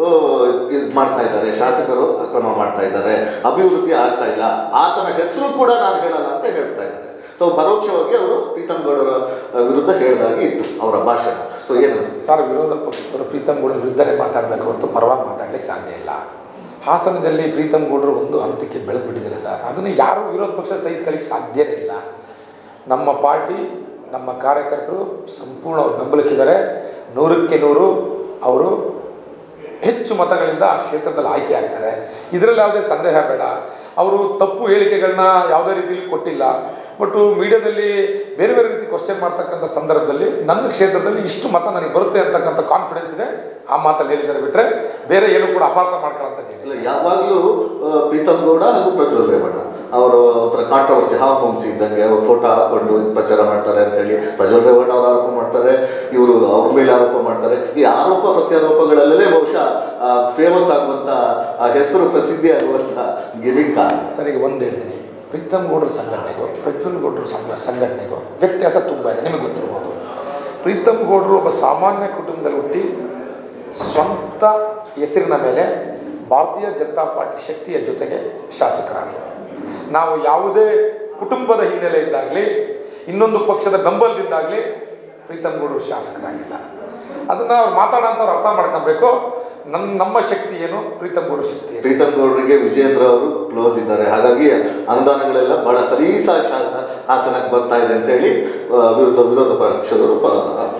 ಇದು ಮಾಡ್ತಾ ಇದ್ದಾರೆ ಶಾಸಕರು ಅಕ್ರಮ ಮಾಡ್ತಾ ಇದ್ದಾರೆ ಅಭಿವೃದ್ಧಿ ಆಗ್ತಾ ಇಲ್ಲ ಆತನ ಹೆಸರು ಕೂಡ ನಾನು ಹೇಳಲ್ಲ ಅಂತ ಹೇಳ್ತಾ ಇದ್ದಾರೆ ಸೊ ಪರೋಕ್ಷವಾಗಿ ಅವರು ಪ್ರೀತಮ್ ಗೌಡರ ಆ, ವಿರುದ್ಧ ಹೇಳಿದಾಗಿ ಇತ್ತು ಅವರ ಭಾಷಣ ಸೊ ಏನಿಸ್ತು ಸರ್ ವಿರೋಧ ಪಕ್ಷದವರು ಪ್ರೀತಮ್ ಗೌಡ ವಿರುದ್ಧನೇ ಮಾತಾಡಬೇಕು ಹೊರತು ಪರವಾಗಿ ಮಾತಾಡ್ಲಿಕ್ಕೆ ಸಾಧ್ಯ ಇಲ್ಲ ಹಾಸನದಲ್ಲಿ ಪ್ರೀತಮ್ ಗೌಡರು ಒಂದು ಹಂತಕ್ಕೆ ಬೆಳೆದ್ಬಿಟ್ಟಿದ್ದಾರೆ ಸರ್ ಅದನ್ನು ಯಾರು ವಿರೋಧ ಪಕ್ಷ ಸಹಿಸ್ಕೊಳ್ಳಿಕ್ಕೆ ಸಾಧ್ಯನೇ ಇಲ್ಲ ನಮ್ಮ ಪಾರ್ಟಿ ನಮ್ಮ ಕಾರ್ಯಕರ್ತರು ಸಂಪೂರ್ಣ ಅವ್ರು ಬೆಂಬಲಕ್ಕಿದ್ದಾರೆ ನೂರಕ್ಕೆ ನೂರು ಅವರು ಹೆಚ್ಚು ಮತಗಳಿಂದ ಆ ಕ್ಷೇತ್ರದಲ್ಲಿ ಆಯ್ಕೆ ಆಗ್ತಾರೆ ಇದರಲ್ಲಿ ಯಾವುದೇ ಸಂದೇಹ ಬೇಡ ಅವರು ತಪ್ಪು ಹೇಳಿಕೆಗಳನ್ನ ಯಾವುದೇ ರೀತಿಯಲ್ಲಿ ಕೊಟ್ಟಿಲ್ಲ ಬಟ್ ಮೀಡಿಯಾದಲ್ಲಿ ಬೇರೆ ಬೇರೆ ರೀತಿ ಕ್ವಶನ್ ಮಾಡ್ತಕ್ಕಂಥ ಸಂದರ್ಭದಲ್ಲಿ ನನ್ನ ಕ್ಷೇತ್ರದಲ್ಲಿ ಇಷ್ಟು ಮತ ನನಗೆ ಬರುತ್ತೆ ಅಂತಕ್ಕಂಥ ಕಾನ್ಫಿಡೆನ್ಸ್ ಇದೆ ಆ ಮಾತಲ್ಲಿ ಹೇಳಿದ್ದಾರೆ ಬಿಟ್ಟರೆ ಬೇರೆ ಏನು ಕೂಡ ಅಪಾರ್ಥ ಮಾಡ್ಕೊಳ್ಳೋಂಥದ್ದೇನಿಲ್ಲ ಇಲ್ಲ ಯಾವಾಗಲೂ ಪ್ರೀತಮ್ ಗೌಡ ಹಾಗೂ ಪ್ರಜ್ವಲ್ ರೇವಣ್ಣ ಅವರು ಒಂಥರ ಕಾಂಟ್ರವರ್ಸಿ ಹಾವು ಮುಂಗ್ಸಿ ಇದ್ದಂಗೆ ಅವ್ರು ಫೋಟೋ ಹಾಕೊಂಡು ಪ್ರಚಾರ ಮಾಡ್ತಾರೆ ಅಂತೇಳಿ ಪ್ರಜ್ವಲ್ ರೇವಣ್ಣ ಅವರು ಆರೋಪ ಮಾಡ್ತಾರೆ ಇವರು ಅವ್ರ ಮೇಲೆ ಆರೋಪ ಮಾಡ್ತಾರೆ ಈ ಆರೋಪ ಪ್ರತ್ಯಾರೋಪಗಳಲ್ಲೇ ಬಹುಶಃ ಫೇಮಸ್ ಆಗುವಂಥ ಆ ಹೆಸರು ಪ್ರಸಿದ್ಧಿ ಆಗುವಂಥ ಗಿಮಿಕ್ ಅಂತ ಸರ್ ಈಗ ಒಂದು ಹೇಳ್ತೀನಿ ಪ್ರೀತಮ್ ಗೌಡ್ರ ಸಂಘಟನೆಗೂ ಪ್ರಜ್ವಲ್ ಗೌಡ್ರ ಸಂಘ ಸಂಘಟನೆಗೂ ವ್ಯತ್ಯಾಸ ತುಂಬ ಇದೆ ನಿಮಗೆ ಗೊತ್ತಿರ್ಬೋದು ಪ್ರೀತಮ್ ಗೌಡ್ರು ಒಬ್ಬ ಸಾಮಾನ್ಯ ಕುಟುಂಬದಲ್ಲಿ ಹುಟ್ಟಿ ಸ್ವಂತ ಹೆಸರಿನ ಮೇಲೆ ಭಾರತೀಯ ಜನತಾ ಪಾರ್ಟಿ ಶಕ್ತಿಯ ಜೊತೆಗೆ ಶಾಸಕರಾದರು ನಾವು ಯಾವುದೇ ಕುಟುಂಬದ ಹಿನ್ನೆಲೆ ಇದ್ದಾಗಲಿ ಇನ್ನೊಂದು ಪಕ್ಷದ ಬೆಂಬಲದಿಂದಾಗಲಿ ಪ್ರೀತಮ್ ಗೌಡರು ಶಾಸಕರಾಗಿಲ್ಲ ಅದನ್ನು ಅವ್ರು ಮಾತಾಡೋಂಥವ್ರು ಅರ್ಥ ಮಾಡ್ಕೊಬೇಕು ನನ್ನ ನಮ್ಮ ಶಕ್ತಿ ಏನು ಪ್ರೀತಮ್ ಗೌಡ್ರ ಶಕ್ತಿ ಏನು ಪ್ರೀತಮ್ ಗೌಡರಿಗೆ ವಿಜಯೇಂದ್ರ ಅವರು ಕ್ಲೋಸ್ ಇದ್ದಾರೆ ಹಾಗಾಗಿ ಅನುದಾನಗಳೆಲ್ಲ ಬಹಳ ಸಲೀಸಾಗಿ ಶಾ- ಹಾಸನಕ್ಕೆ ಬರ್ತಾ ಇದೆ ಅಂತೇಳಿ ಆ, ವಿರೋಧ ವಿರೋಧ ಪಕ್ಷದವರು ಪ-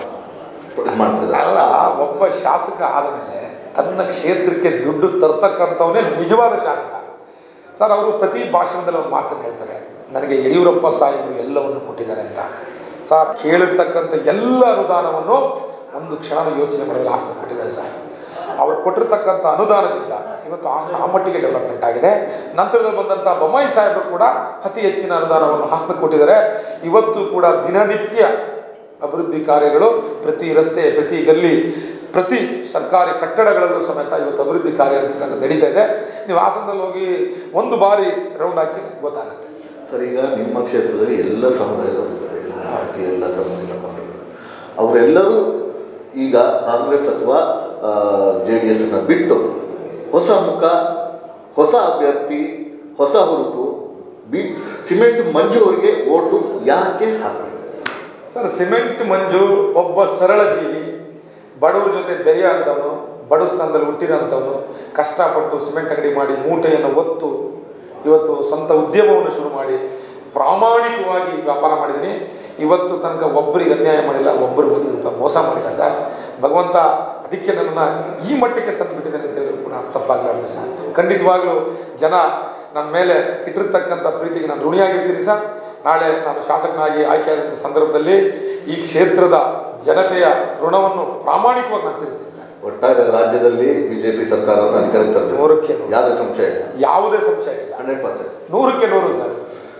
ಇದು ಮಾಡ್ತಾ ಇದ್ದಾರೆ ಅಲ್ಲ ಒಬ್ಬ ಶಾಸಕ ಆದಮೇಲೆ ತನ್ನ ಕ್ಷೇತ್ರಕ್ಕೆ ದುಡ್ಡು ತರ್ತಕ್ಕಂಥವನೇ ನಿಜವಾದ ಶಾಸಕ ಸರ್ ಅವರು ಪ್ರತಿ ಭಾಷಣದಲ್ಲಿ ಒಂದು ಮಾತನ್ನು ಹೇಳ್ತಾರೆ ನನಗೆ ಯಡಿಯೂರಪ್ಪ ಸಾಹೇಬರು ಎಲ್ಲವನ್ನು ಕೊಟ್ಟಿದ್ದಾರೆ ಅಂತ ಸರ್ ಕೇಳಿರ್ತಕ್ಕಂಥ ಎಲ್ಲ ಅನುದಾನವನ್ನು ಒಂದು ಕ್ಷಣ ಯೋಚನೆ ಮಾಡಿದ್ರೆ ಹಾಸನ ಕೊಟ್ಟಿದ್ದಾರೆ ಸರ್ ಅವ್ರು ಕೊಟ್ಟಿರ್ತಕ್ಕಂಥ ಅನುದಾನದಿಂದ ಇವತ್ತು ಹಾಸನ ಆ ಮಟ್ಟಿಗೆ ಡೆವಲಪ್ಮೆಂಟ್ ಆಗಿದೆ ನಂತರದಲ್ಲಿ ಬಂದಂಥ ಬೊಮ್ಮಾಯಿ ಸಾಹೇಬರು ಕೂಡ ಅತಿ ಹೆಚ್ಚಿನ ಅನುದಾನವನ್ನು ಹಾಸನಕ್ಕೆ ಕೊಟ್ಟಿದ್ದಾರೆ ಇವತ್ತು ಕೂಡ ದಿನನಿತ್ಯ ಅಭಿವೃದ್ಧಿ ಕಾರ್ಯಗಳು ಪ್ರತಿ ರಸ್ತೆ ಪ್ರತಿ ಗಲ್ಲಿ ಪ್ರತಿ ಸರ್ಕಾರಿ ಕಟ್ಟಡಗಳಲ್ಲೂ ಸಮೇತ ಇವತ್ತು ಅಭಿವೃದ್ಧಿ ಕಾರ್ಯ ಅಂತಕ್ಕಂಥ ನಡೀತಾ ಇದೆ ನೀವು ಹಾಸನದಲ್ಲಿ ಹೋಗಿ ಒಂದು ಬಾರಿ ರೌಂಡ್ ಹಾಕಿ ಗೊತ್ತಾಗುತ್ತೆ ಸರ್ ಈಗ ನಿಮ್ಮ ಕ್ಷೇತ್ರದಲ್ಲಿ ಎಲ್ಲ ಸಮುದಾಯದವರು ಇದ್ದಾರೆ ಎಲ್ಲ ಜಾತಿ ಎಲ್ಲ ಧರ್ಮ ಎಲ್ಲ ಬಂಧುಗಳು ಅವರೆಲ್ಲರೂ ಈಗ ಕಾಂಗ್ರೆಸ್ ಅಥವಾ ಜೆ ಡಿ ಎಸ್ನ ಬಿಟ್ಟು ಹೊಸ ಮುಖ ಹೊಸ ಅಭ್ಯರ್ಥಿ ಹೊಸ ಹುರುಪು ಬಿ ಸಿಮೆಂಟ್ ಮಂಜು ಅವರಿಗೆ ಓಟು ಯಾಕೆ ಹಾಕಬೇಕು ಸರ್ ಸಿಮೆಂಟ್ ಮಂಜು ಒಬ್ಬ ಸರಳ ಜೀವಿ ಬಡವರ ಜೊತೆ ಬೆರೆಯ ಅಂಥವನು ಬಡ ಸ್ಥಾನದಲ್ಲಿ ಹುಟ್ಟಿರೋಂಥವನು ಕಷ್ಟಪಟ್ಟು ಸಿಮೆಂಟ್ ಅಂಗಡಿ ಮಾಡಿ ಮೂಟೆಯನ್ನು ಒತ್ತು ಇವತ್ತು ಸ್ವಂತ ಉದ್ಯಮವನ್ನು ಶುರು ಮಾಡಿ ಪ್ರಾಮಾಣಿಕವಾಗಿ ವ್ಯಾಪಾರ ಮಾಡಿದ್ದೀನಿ ಇವತ್ತು ತನಕ ಒಬ್ಬರಿಗೆ ಅನ್ಯಾಯ ಮಾಡಿಲ್ಲ ಒಬ್ಬರು ಒಂದು ರೂಪಾಯಿ ಮೋಸ ಮಾಡಿಲ್ಲ ಸರ್ ಭಗವಂತ ಅದಕ್ಕೆ ನನ್ನನ್ನು ಈ ಮಟ್ಟಕ್ಕೆ ತಂದುಬಿಟ್ಟಿದ್ದೇನೆ ಅಂತ ಹೇಳಿದ್ರು ಕೂಡ ತಪ್ಪಾಗಲಾರ್ದು ಸರ್ ಖಂಡಿತವಾಗ್ಲೂ ಜನ ನನ್ನ ಮೇಲೆ ಇಟ್ಟಿರ್ತಕ್ಕಂಥ ಪ್ರೀತಿಗೆ ನಾನು ಋಣಿಯಾಗಿರ್ತೀನಿ ಸರ್ ನಾಳೆ ನಾನು ಶಾಸಕನಾಗಿ ಆಯ್ಕೆಯಾದಂಥ ಸಂದರ್ಭದಲ್ಲಿ ಈ ಕ್ಷೇತ್ರದ ಜನತೆಯ ಋಣವನ್ನು ಪ್ರಾಮಾಣಿಕವಾಗಿ ನಾನು ತೀರಿಸ್ತೀನಿ ಸರ್ ಒಟ್ಟಾರೆ ರಾಜ್ಯದಲ್ಲಿ ಬಿಜೆಪಿ ಸರ್ಕಾರವನ್ನು ಅಧಿಕಾರಕ್ಕೆ ತರ್ತದೆ ನೂರಕ್ಕೆ ನೂರು ಯಾವುದೇ ಸಂಶಯ ಇಲ್ಲ ಯಾವುದೇ ಸಂಶಯ ಇಲ್ಲ ಹಂಡ್ರೆಡ್ ಪರ್ಸೆಂಟ್ ನೂರಕ್ಕೆ ನೂರು ಸರ್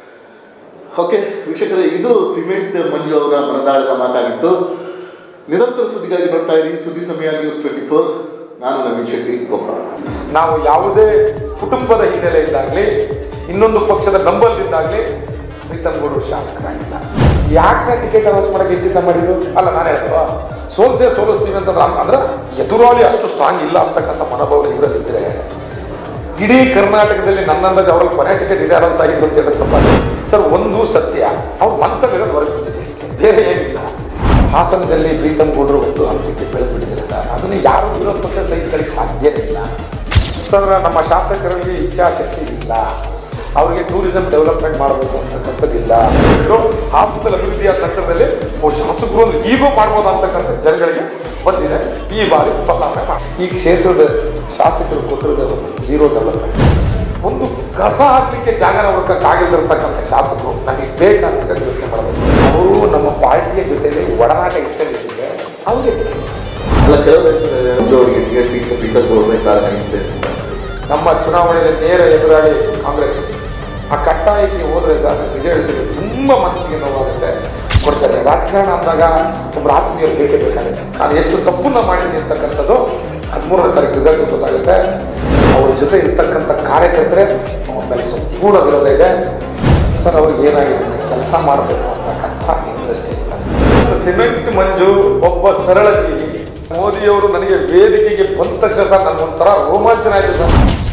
ಓಕೆ ವೀಕ್ಷಕರೇ ಇದು ಸಿಮೆಂಟ್ ಮಂಜು ಅವರ ಮನದಾಳದ ಮಾತಾಗಿತ್ತು ನಿರಂತರ ಸುದ್ದಿಗಾಗಿ ನೋಡ್ತಾ ಇರಿ ಸುದ್ದಿ ಸಮಯ ನ್ಯೂಸ್ ಟ್ವೆಂಟಿ ಫೋರ್ ನಾನು ನವೀನ್ ಶೆಟ್ಟಿ ಕೊಪ್ಪ ನಾವು ಯಾವುದೇ ಕುಟುಂಬದ ಹಿನ್ನೆಲೆ ಇದ್ದಾಗಲಿ ಇನ್ನೊಂದು ಪಕ್ಷದ ಬೆಂಬಲದಿಂದಾಗಲಿ ಪ್ರೀತಮ್ ಗೌಡರು ಶಾಸಕರಾಗಿಲ್ಲ ಯಾಕೆ ಸರ್ ಟಿಕೆಟ್ ಅನೌನ್ಸ್ ಮಾಡಕ್ಕೆ ಎಷ್ಟು ದಿವಸ ಮಾಡಿದ್ರು ಅಲ್ಲ ನಾನು ಹೇಳ್ತವ ಸೋಲ್ಸೇ ಸೋಲಿಸ್ತೀವಿ ಅಂತಂದ್ರೆ ಅಂ- ಅಂದ್ರೆ ಎದುರಾಳಿ ಅಷ್ಟು ಸ್ಟ್ರಾಂಗ್ ಇಲ್ಲ ಅಂತಕ್ಕಂಥ ಮನೋಭಾವನೆ ಇವರಲ್ಲಿದ್ದರೆ ಇಡೀ ಕರ್ನಾಟಕದಲ್ಲಿ ನನ್ನ ಅಂದಾಜು ಅವರಲ್ಲಿ ಕೊನೆ ಟಿಕೆಟ್ ಇದೆ ಅನೌನ್ಸ್ ಆಗಿತ್ತು ಅಂತ ಹೇಳಿದ್ರೆ ತಪ್ಪಾಗಿ ಸರ್ ಒಂದು ಸತ್ಯ ಅವ್ರ ಮನಸ್ಸಲ್ಲಿರೋದು ಹೊರಗೆ ಬಂದಿದೆ ಅಷ್ಟೇ ಬೇರೆ ಏನಿಲ್ಲ ಹಾಸನದಲ್ಲಿ ಪ್ರೀತಮ್ ಗೌಡರು ಒಂದು ಹಂತಕ್ಕೆ ಬೆಳೆದ್ಬಿಟ್ಟಿದ್ದಾರೆ ಸರ್ ಅದನ್ನು ಯಾರು ವಿರೋಧ ಪಕ್ಷ ಸಹಿಸ್ಕೊಳ್ಳಿಕ್ಕೆ ಸಾಧ್ಯನೇ ಇಲ್ಲ ಸರ್ ನಮ್ಮ ಶಾಸಕರಲ್ಲಿ ಇಚ್ಛಾಶಕ್ತಿ ಇಲ್ಲ ಅವರಿಗೆ ಟೂರಿಸಂ ಡೆವಲಪ್ಮೆಂಟ್ ಮಾಡಬೇಕು ಅಂತಕ್ಕಂಥದ್ದಿಲ್ಲ ಇದ್ರು ಹಾಸನದಲ್ಲಿ ಅಭಿವೃದ್ಧಿ ಆದ ನಂತರದಲ್ಲಿ ಓ ಶಾಸಕರು ಅಂದ್ರೆ ಈಗೂ ಮಾಡ್ಬೋದು ಅಂತಕ್ಕಂಥ ಜನಗಳಿಗೆ ಬಂದಿದೆ ಈ ಬಾರಿ ಬದಲಾವಣೆ ಮಾಡಿ ಈ ಕ್ಷೇತ್ರದ ಶಾಸಕರು ಕೊಟ್ಟಿರೋದು ಝೀರೋ ಡೆವಲಪ್ಮೆಂಟ್ ಒಂದು ಕಸ ಹಾಕ್ಲಿಕ್ಕೆ ಜಾಗನ ಹುಡುಕಕ್ಕಾಗಿದ್ದಿರ್ತಕ್ಕಂಥ ಶಾಸಕರು ನಮಗೆ ಬೇಕಂತ ಯೋಚನೆ ಮಾಡಬೇಕು ಅವರು ನಮ್ಮ ಪಾರ್ಟಿಯ ಜೊತೆಲಿ ಒಡನಾಟ ಇಟ್ಕೊಂಡಿದ್ದರೆ ಅವರಿಗೆ ಕೆಲಸ ಅಲ್ಲ ಕೆಲವರು ಹೇಳ್ತಾರೆ ಮಂಜು ಅವರಿಗೆ ಟಿಕೆಟ್ ಸಿಕ್ಕ ಪ್ರೀತಮ್ ಗೌಡ್ರೆ ಕಾರಣ ಇನ್ಫ್ಲೂಯೆನ್ಸ್ ನಮ್ಮ ಚುನಾವಣೆಯಲ್ಲಿ ನೇರ ಎದುರಾಳಿ ಕಾಂಗ್ರೆಸ್ ಆ ಕಟ್ಟಾಯಕ್ಕೆ ಹೋದರೆ ಸರ್ ನಿಜ ಹೇಳ್ತೀನಿ ತುಂಬ ಮನಸ್ಸಿಗೆ ನೋವಾಗುತ್ತೆ ಕೊಡ್ತಾರೆ ರಾಜಕಾರಣ ಅಂದಾಗ ಒಬ್ಬರು ಆತ್ಮೀಯರು ಬೇಕೇ ಬೇಕಾಗುತ್ತೆ ನಾನು ಎಷ್ಟು ತಪ್ಪನ್ನ ಮಾಡಿದ್ದೀನಿ ಅಂತಕ್ಕಂಥದ್ದು ಹದಿಮೂರನೇ ತಾರೀಕು ರಿಸಲ್ಟ್ ಗೊತ್ತಾಗುತ್ತೆ ಅವ್ರ ಜೊತೆ ಇರ್ತಕ್ಕಂಥ ಕಾರ್ಯಕರ್ತರೆ ಅವ್ರ ಮೇಲೆ ಸಂಪೂರ್ಣ ವಿರೋಧ ಇದೆ ಸರ್ ಅವ್ರಿಗೆ ಏನಾಗಿದೆ ಅಂದರೆ ಕೆಲಸ ಮಾಡಬೇಕು ಅಂತಕ್ಕಂಥ ಇಂಟ್ರೆಸ್ಟ್ ಇಲ್ಲ ಸರ್ ಸಿಮೆಂಟ್ ಮಂಜು ಒಬ್ಬ ಸರಳ ಜೀವಿ ಮೋದಿಯವರು ನನಗೆ ವೇದಿಕೆಗೆ ಬಂದ ತಕ್ಷಣ ಸರ್ ನನಗೊಂಥರ ರೋಮಾಂಚನ ಆಯಿತು ಸರ್